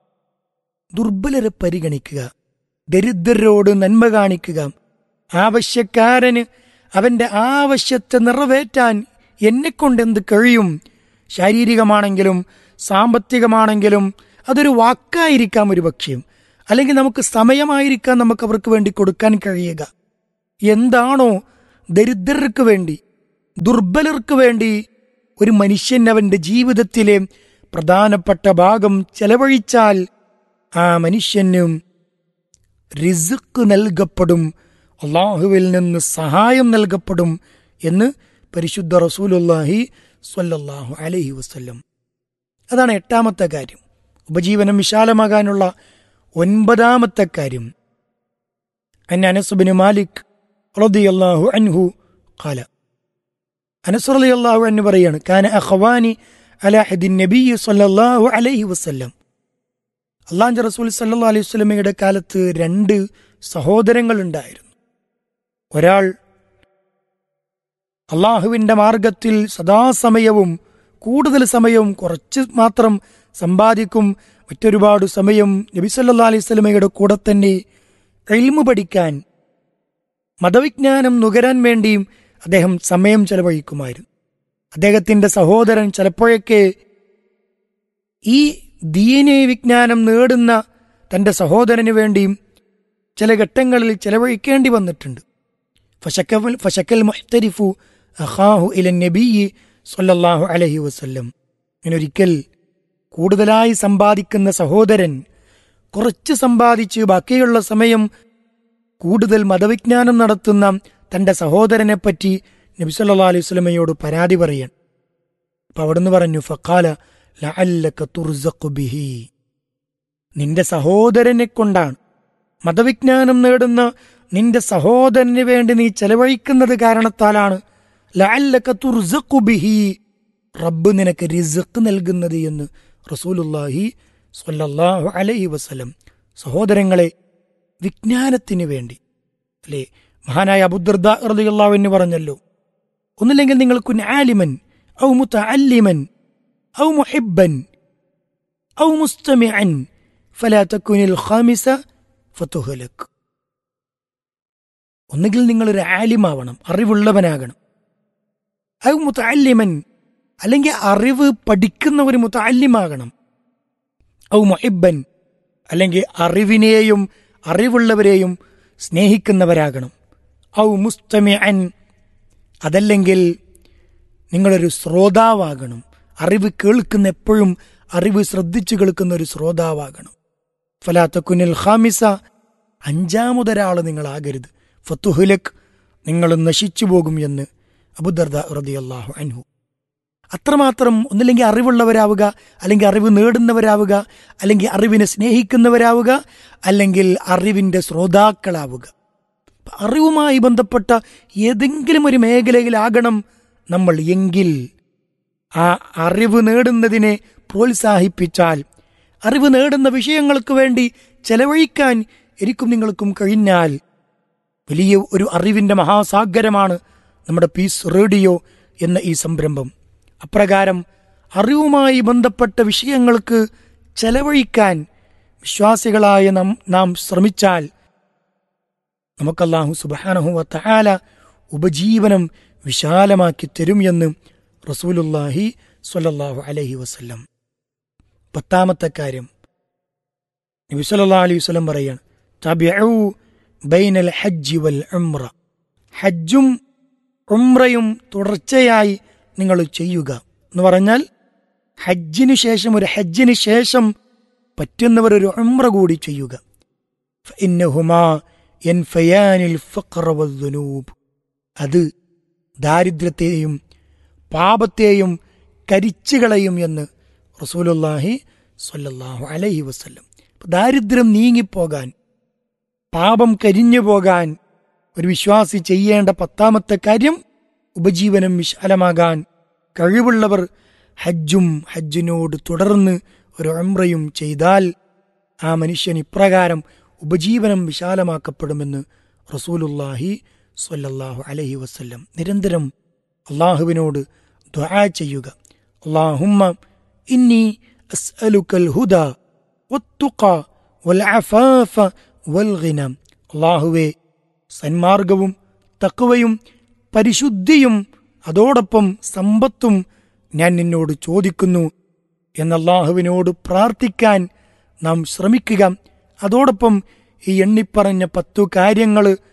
ദുർബലരെ പരിഗണിക്കുക ദരിദ്രരോട് നന്മ കാണിക്കുക ആവശ്യക്കാരന് അവന്റെ ആവശ്യത്തെ നിറവേറ്റാൻ എന്നെക്കൊണ്ട് എന്ത് കഴിയും ശാരീരികമാണെങ്കിലും സാമ്പത്തികമാണെങ്കിലും അതൊരു വാക്കായിരിക്കാം ഒരു പക്ഷേ അല്ലെങ്കിൽ നമുക്ക് സമയമായിരിക്കാം നമുക്ക് അവർക്ക് വേണ്ടി കൊടുക്കാൻ കഴിയുക എന്താണോ ദരിദ്രർക്ക് വേണ്ടി ദുർബലർക്ക് വേണ്ടി ഒരു മനുഷ്യൻ അവന്റെ ജീവിതത്തിലെ പ്രധാനപ്പെട്ട ഭാഗം ചെലവഴിച്ചാൽ ആ മനുഷ്യനും റിസുക്ക് നൽകപ്പെടും അള്ളാഹുവിൽ നിന്ന് സഹായം നൽകപ്പെടും എന്ന് പരിശുദ്ധ റസൂലുല്ലാഹി സ്വല്ലല്ലാഹു അലൈഹി വസല്ലം അതാണ് എട്ടാമത്തെ കാര്യം ഉപജീവനം വിശാലമാകാനുള്ള ഒൻപതാമത്തെ കാര്യം അൻ അനസുബിന് മാലിക് റളിയല്ലാഹു അൻഹു ഖാല അനസ് റളിയല്ലാഹു അൻഹു പറയാണ് കാന അഖവാനി അലാ ഹദിൻ നബി സല്ലല്ലാഹു അലൈഹി വസല്ലം അള്ളാഹു റസൂൽ സല്ലല്ലാഹു അലൈഹി വസല്ലമയുടെ കാലത്ത് രണ്ട് സഹോദരങ്ങൾ ഉണ്ടായിരുന്നു ഒരാൾ അള്ളാഹുവിന്റെ മാർഗത്തിൽ സദാസമയവും കൂടുതൽ സമയവും കുറച്ച് മാത്രം സമ്പാദിക്കും മറ്റൊരുപാട് സമയം നബി സല്ലാ അലൈഹി സ്വലമയുടെ കൂടെ തന്നെ എൽമു പഠിക്കാൻ മതവിജ്ഞാനം നുകരാൻ വേണ്ടിയും അദ്ദേഹം സമയം ചെലവഴിക്കുമായിരുന്നു അദ്ദേഹത്തിന്റെ സഹോദരൻ ചിലപ്പോഴൊക്കെ ഈ ദീനീ വിജ്ഞാനം നേടുന്ന തന്റെ സഹോദരന് വേണ്ടിയും ചില ഘട്ടങ്ങളിൽ ചെലവഴിക്കേണ്ടി വന്നിട്ടുണ്ട് ഫശക്കൽ ഫശക്കൽ മുഹ്തരിഫു അഖാഹു ഇലൻ നബിയി സല്ലല്ലാഹു അലൈഹി വസല്ലം ഇങ്ങനെ ഒരിക്കൽ കൂടുതലായി സമ്പാദിക്കുന്ന സഹോദരൻ കുറച്ച് സമ്പാദിച്ച് ബാക്കിയുള്ള സമയം കൂടുതൽ മതവിജ്ഞാനം നടത്തുന്ന തന്റെ സഹോദരനെ പറ്റി നബി സല്ലാ അലൈഹി സ്വലമയോട് പരാതി പറയാൻ അപ്പൊ അവിടുന്ന് പറഞ്ഞു ഫക്കാല ലഅല്ലക തുർസഖു ബിഹി നിന്റെ സഹോദരനെ കൊണ്ടാണ് മതവിജ്ഞാനം നേടുന്ന നിന്റെ സഹോദരന് വേണ്ടി നീ ചെലവഴിക്കുന്നത് കാരണത്താലാണ് ലഅല്ലക തുർസഖു ബിഹി റബ്ബ് നിനക്ക് റിസക്ക് നൽകുന്നത് എന്ന് റസൂലുല്ലാഹി സ്വല്ലല്ലാഹു അലൈഹി വസല്ലം സഹോദരങ്ങളെ വിജ്ഞാനത്തിന് വേണ്ടി അല്ലേ മഹാനായ അബുദർദ റളിയല്ലാഹു പറഞ്ഞല്ലോ ഒന്നില്ലെങ്കിൽ നിങ്ങൾ കുൻ ആലിമൻ ഔ മുതഅല്ലിമൻ ഔ മുഹിബ്ബൻ ഔ മുസ്തമിഅൻ ഫലാ തകുനിൽ ഖാമിസ ഫതുഹലക് ഒന്നുകിൽ നിങ്ങൾ ഒരു ആലിമാവണം അറിവുള്ളവനാകണം ഔ മുതഅല്ലിമൻ അല്ലെങ്കിൽ അറിവ് പഠിക്കുന്ന ഒരു മുതഅല്ലിമാകണം ഔ മുഹിബ്ബൻ അല്ലെങ്കിൽ അറിവിനെയും അറിവുള്ളവരെയും സ്നേഹിക്കുന്നവരാകണം ഔ മുസ്തമിഅൻ അതല്ലെങ്കിൽ നിങ്ങളൊരു ശ്രോതാവാകണം അറിവ് കേൾക്കുന്ന എപ്പോഴും അറിവ് ശ്രദ്ധിച്ചു കേൾക്കുന്ന ഒരു ശ്രോതാവാകണം ഫലാത്ത കുനിൽ ഖാമിസ അഞ്ചാമതൊരാൾ നിങ്ങളാകരുത് ഫത്തുഹുലക് നിങ്ങൾ നശിച്ചു പോകും എന്ന് അബുദർദ റളിയല്ലാഹു അൻഹു അത്രമാത്രം ഒന്നില്ലെങ്കിൽ അറിവുള്ളവരാവുക അല്ലെങ്കിൽ അറിവ് നേടുന്നവരാവുക അല്ലെങ്കിൽ അറിവിനെ സ്നേഹിക്കുന്നവരാവുക അല്ലെങ്കിൽ അറിവിന്റെ ശ്രോതാക്കളാവുക അറിവുമായി ബന്ധപ്പെട്ട ഏതെങ്കിലും ഒരു മേഖലയിലാകണം നമ്മൾ എങ്കിൽ ആ അറിവ് നേടുന്നതിനെ പ്രോത്സാഹിപ്പിച്ചാൽ അറിവ് നേടുന്ന വിഷയങ്ങൾക്ക് വേണ്ടി ചെലവഴിക്കാൻ എനിക്കും നിങ്ങൾക്കും കഴിഞ്ഞാൽ വലിയ ഒരു അറിവിന്റെ മഹാസാഗരമാണ് നമ്മുടെ പീസ് റേഡിയോ എന്ന ഈ സംരംഭം അപ്രകാരം അറിവുമായി ബന്ധപ്പെട്ട വിഷയങ്ങൾക്ക് ചെലവഴിക്കാൻ വിശ്വാസികളായ നാം നാം ശ്രമിച്ചാൽ നമുക്കല്ലാഹു സുബാനഹു തആല ഉപജീവനം വിശാലമാക്കി തരും എന്ന് റസൂലുല്ലാഹി സ്വല്ലല്ലാഹു അലൈഹി വസല്ലം പത്താമത്തെ കാര്യം നബി സല്ലല്ലാഹു അലൈഹി വസല്ലം പറയാണ് തബിഉ ബൈനൽ ഹജ്ജി വൽ ഉംറ ഹജ്ജും ഉംറയും തുടർച്ചയായി നിങ്ങൾ ചെയ്യുക എന്ന് പറഞ്ഞാൽ ഹജ്ജിനു ശേഷം ഒരു ഹജ്ജിന് ശേഷം പറ്റുന്നവർ ഒരു ഉംറ കൂടി ചെയ്യുക ഫഇന്നഹുമാ യൻഫയാനിൽ ഫഖറ വദ്ദുനൂബ് അത് ദാരിദ്ര്യത്തെയും പാപത്തെയും കരിച്ചുകളയും എന്ന് റസൂലുല്ലാഹി സ്വല്ലല്ലാഹു അലൈഹി വസല്ലം ദാരിദ്ര്യം നീങ്ങിപ്പോകാൻ പാപം കരിഞ്ഞു പോകാൻ ഒരു വിശ്വാസി ചെയ്യേണ്ട പത്താമത്തെ കാര്യം ഉപജീവനം വിശാലമാകാൻ കഴിവുള്ളവർ ഹജ്ജും ഹജ്ജിനോട് തുടർന്ന് ഒരു അമ്രയും ചെയ്താൽ ആ മനുഷ്യൻ ഇപ്രകാരം ഉപജീവനം വിശാലമാക്കപ്പെടുമെന്ന് റസൂലുല്ലാഹി സ്വല്ലല്ലാഹു അലൈഹി വസല്ലം നിരന്തരം അള്ളാഹുവിനോട് ദുആ ചെയ്യുക അള്ളാഹുമ്മ ഇന്നി അസ്അലുക്കൽ ഹുദ വത്തുഖ വൽ അഫാഫ വൽ ഗിന അള്ളാഹുവേ സന്മാർഗവും തക്കവയും പരിശുദ്ധിയും അതോടൊപ്പം സമ്പത്തും ഞാൻ നിന്നോട് ചോദിക്കുന്നു എന്ന് അള്ളാഹുവിനോട് പ്രാർത്ഥിക്കാൻ നാം ശ്രമിക്കുക അതോടൊപ്പം ഈ എണ്ണിപ്പറഞ്ഞ പത്തു കാര്യങ്ങൾ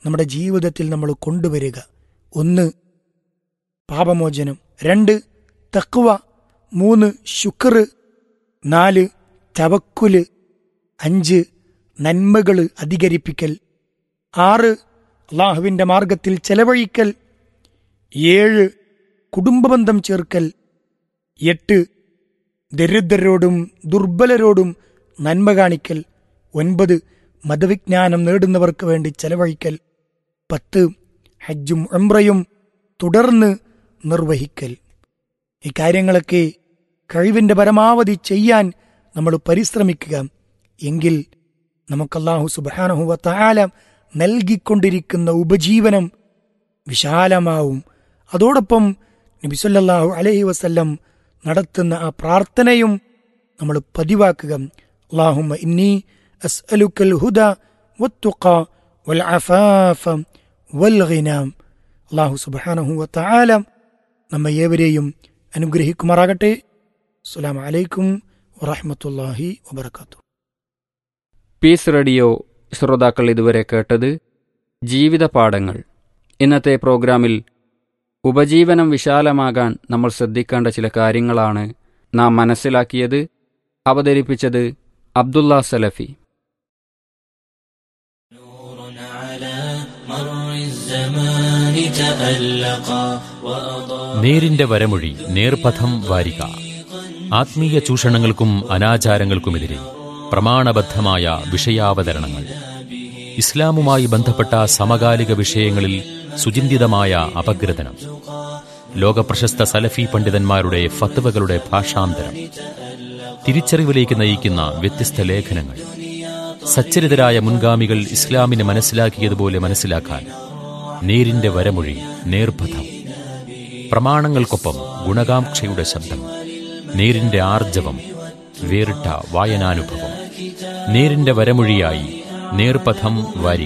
നമ്മുടെ ജീവിതത്തിൽ നമ്മൾ കൊണ്ടുവരിക ഒന്ന് പാപമോചനം രണ്ട് തക്കുവ മൂന്ന് ശുക്ർ നാല് തവക്കുല് അഞ്ച് നന്മകൾ അധികരിപ്പിക്കൽ ആറ് അള്ളാഹുവിൻ്റെ മാർഗത്തിൽ ചെലവഴിക്കൽ ഏഴ് കുടുംബബന്ധം ചേർക്കൽ എട്ട് ദരിദ്രരോടും ദുർബലരോടും നന്മ കാണിക്കൽ ഒൻപത് മതവിജ്ഞാനം നേടുന്നവർക്ക് വേണ്ടി ചെലവഴിക്കൽ പത്ത് ഹജ്ജും ഉംറയും തുടർന്ന് നിർവഹിക്കൽ ഈ കാര്യങ്ങളൊക്കെ കഴിവിൻ്റെ പരമാവധി ചെയ്യാൻ നമ്മൾ പരിശ്രമിക്കുക എങ്കിൽ നമുക്കല്ലാഹു സുബാനഹുവ താല നൽകിക്കൊണ്ടിരിക്കുന്ന ഉപജീവനം വിശാലമാവും അതോടൊപ്പം നബിസല്ലാഹു അലഹി വസല്ലം നടത്തുന്ന ആ പ്രാർത്ഥനയും നമ്മൾ പതിവാക്കുക അള്ളാഹുമ്മ ഇന്നി അസ്അലുക്കൽ ഹുദ വത്തുഖ വൽ അഫാഫ വൽ ഗിനാം അള്ളാഹു സുബ്ഹാനഹു വതആല നമ്മെ ഏവരെയും അനുഗ്രഹിക്കുമാറാകട്ടെ അസ്സലാമു അലൈക്കും വറഹ്മത്തുള്ളാഹി വബർക്കാത്തു പീസ് റേഡിയോ ശ്രോതാക്കൾ ഇതുവരെ കേട്ടത് ജീവിത പാഠങ്ങൾ ഇന്നത്തെ പ്രോഗ്രാമിൽ ഉപജീവനം വിശാലമാകാൻ നമ്മൾ ശ്രദ്ധിക്കേണ്ട ചില കാര്യങ്ങളാണ് നാം മനസ്സിലാക്കിയത് അവതരിപ്പിച്ചത് അബ്ദുള്ള സലഫി നേരിന്റെ വരമൊഴി നേർപഥം വാരിക ആത്മീയ ചൂഷണങ്ങൾക്കും അനാചാരങ്ങൾക്കുമെതിരെ പ്രമാണബദ്ധമായ വിഷയാവതരണങ്ങൾ ഇസ്ലാമുമായി ബന്ധപ്പെട്ട സമകാലിക വിഷയങ്ങളിൽ സുചിന്തിതമായ അപഗ്രഥനം ലോകപ്രശസ്ത സലഫി പണ്ഡിതന്മാരുടെ ഫത്വകളുടെ ഭാഷാന്തരം തിരിച്ചറിവിലേക്ക് നയിക്കുന്ന വ്യത്യസ്ത ലേഖനങ്ങൾ സച്ചരിതരായ മുൻഗാമികൾ ഇസ്ലാമിനെ മനസ്സിലാക്കിയതുപോലെ മനസ്സിലാക്കാൻ നേരിന്റെ വരമൊഴി നേർപഥം പ്രമാണങ്ങൾക്കൊപ്പം ഗുണകാംക്ഷയുടെ ശബ്ദം നേരിന്റെ ആർജവം വേറിട്ട വായനാനുഭവം നേരിന്റെ വരമൊഴിയായി നേർപഥം വാരി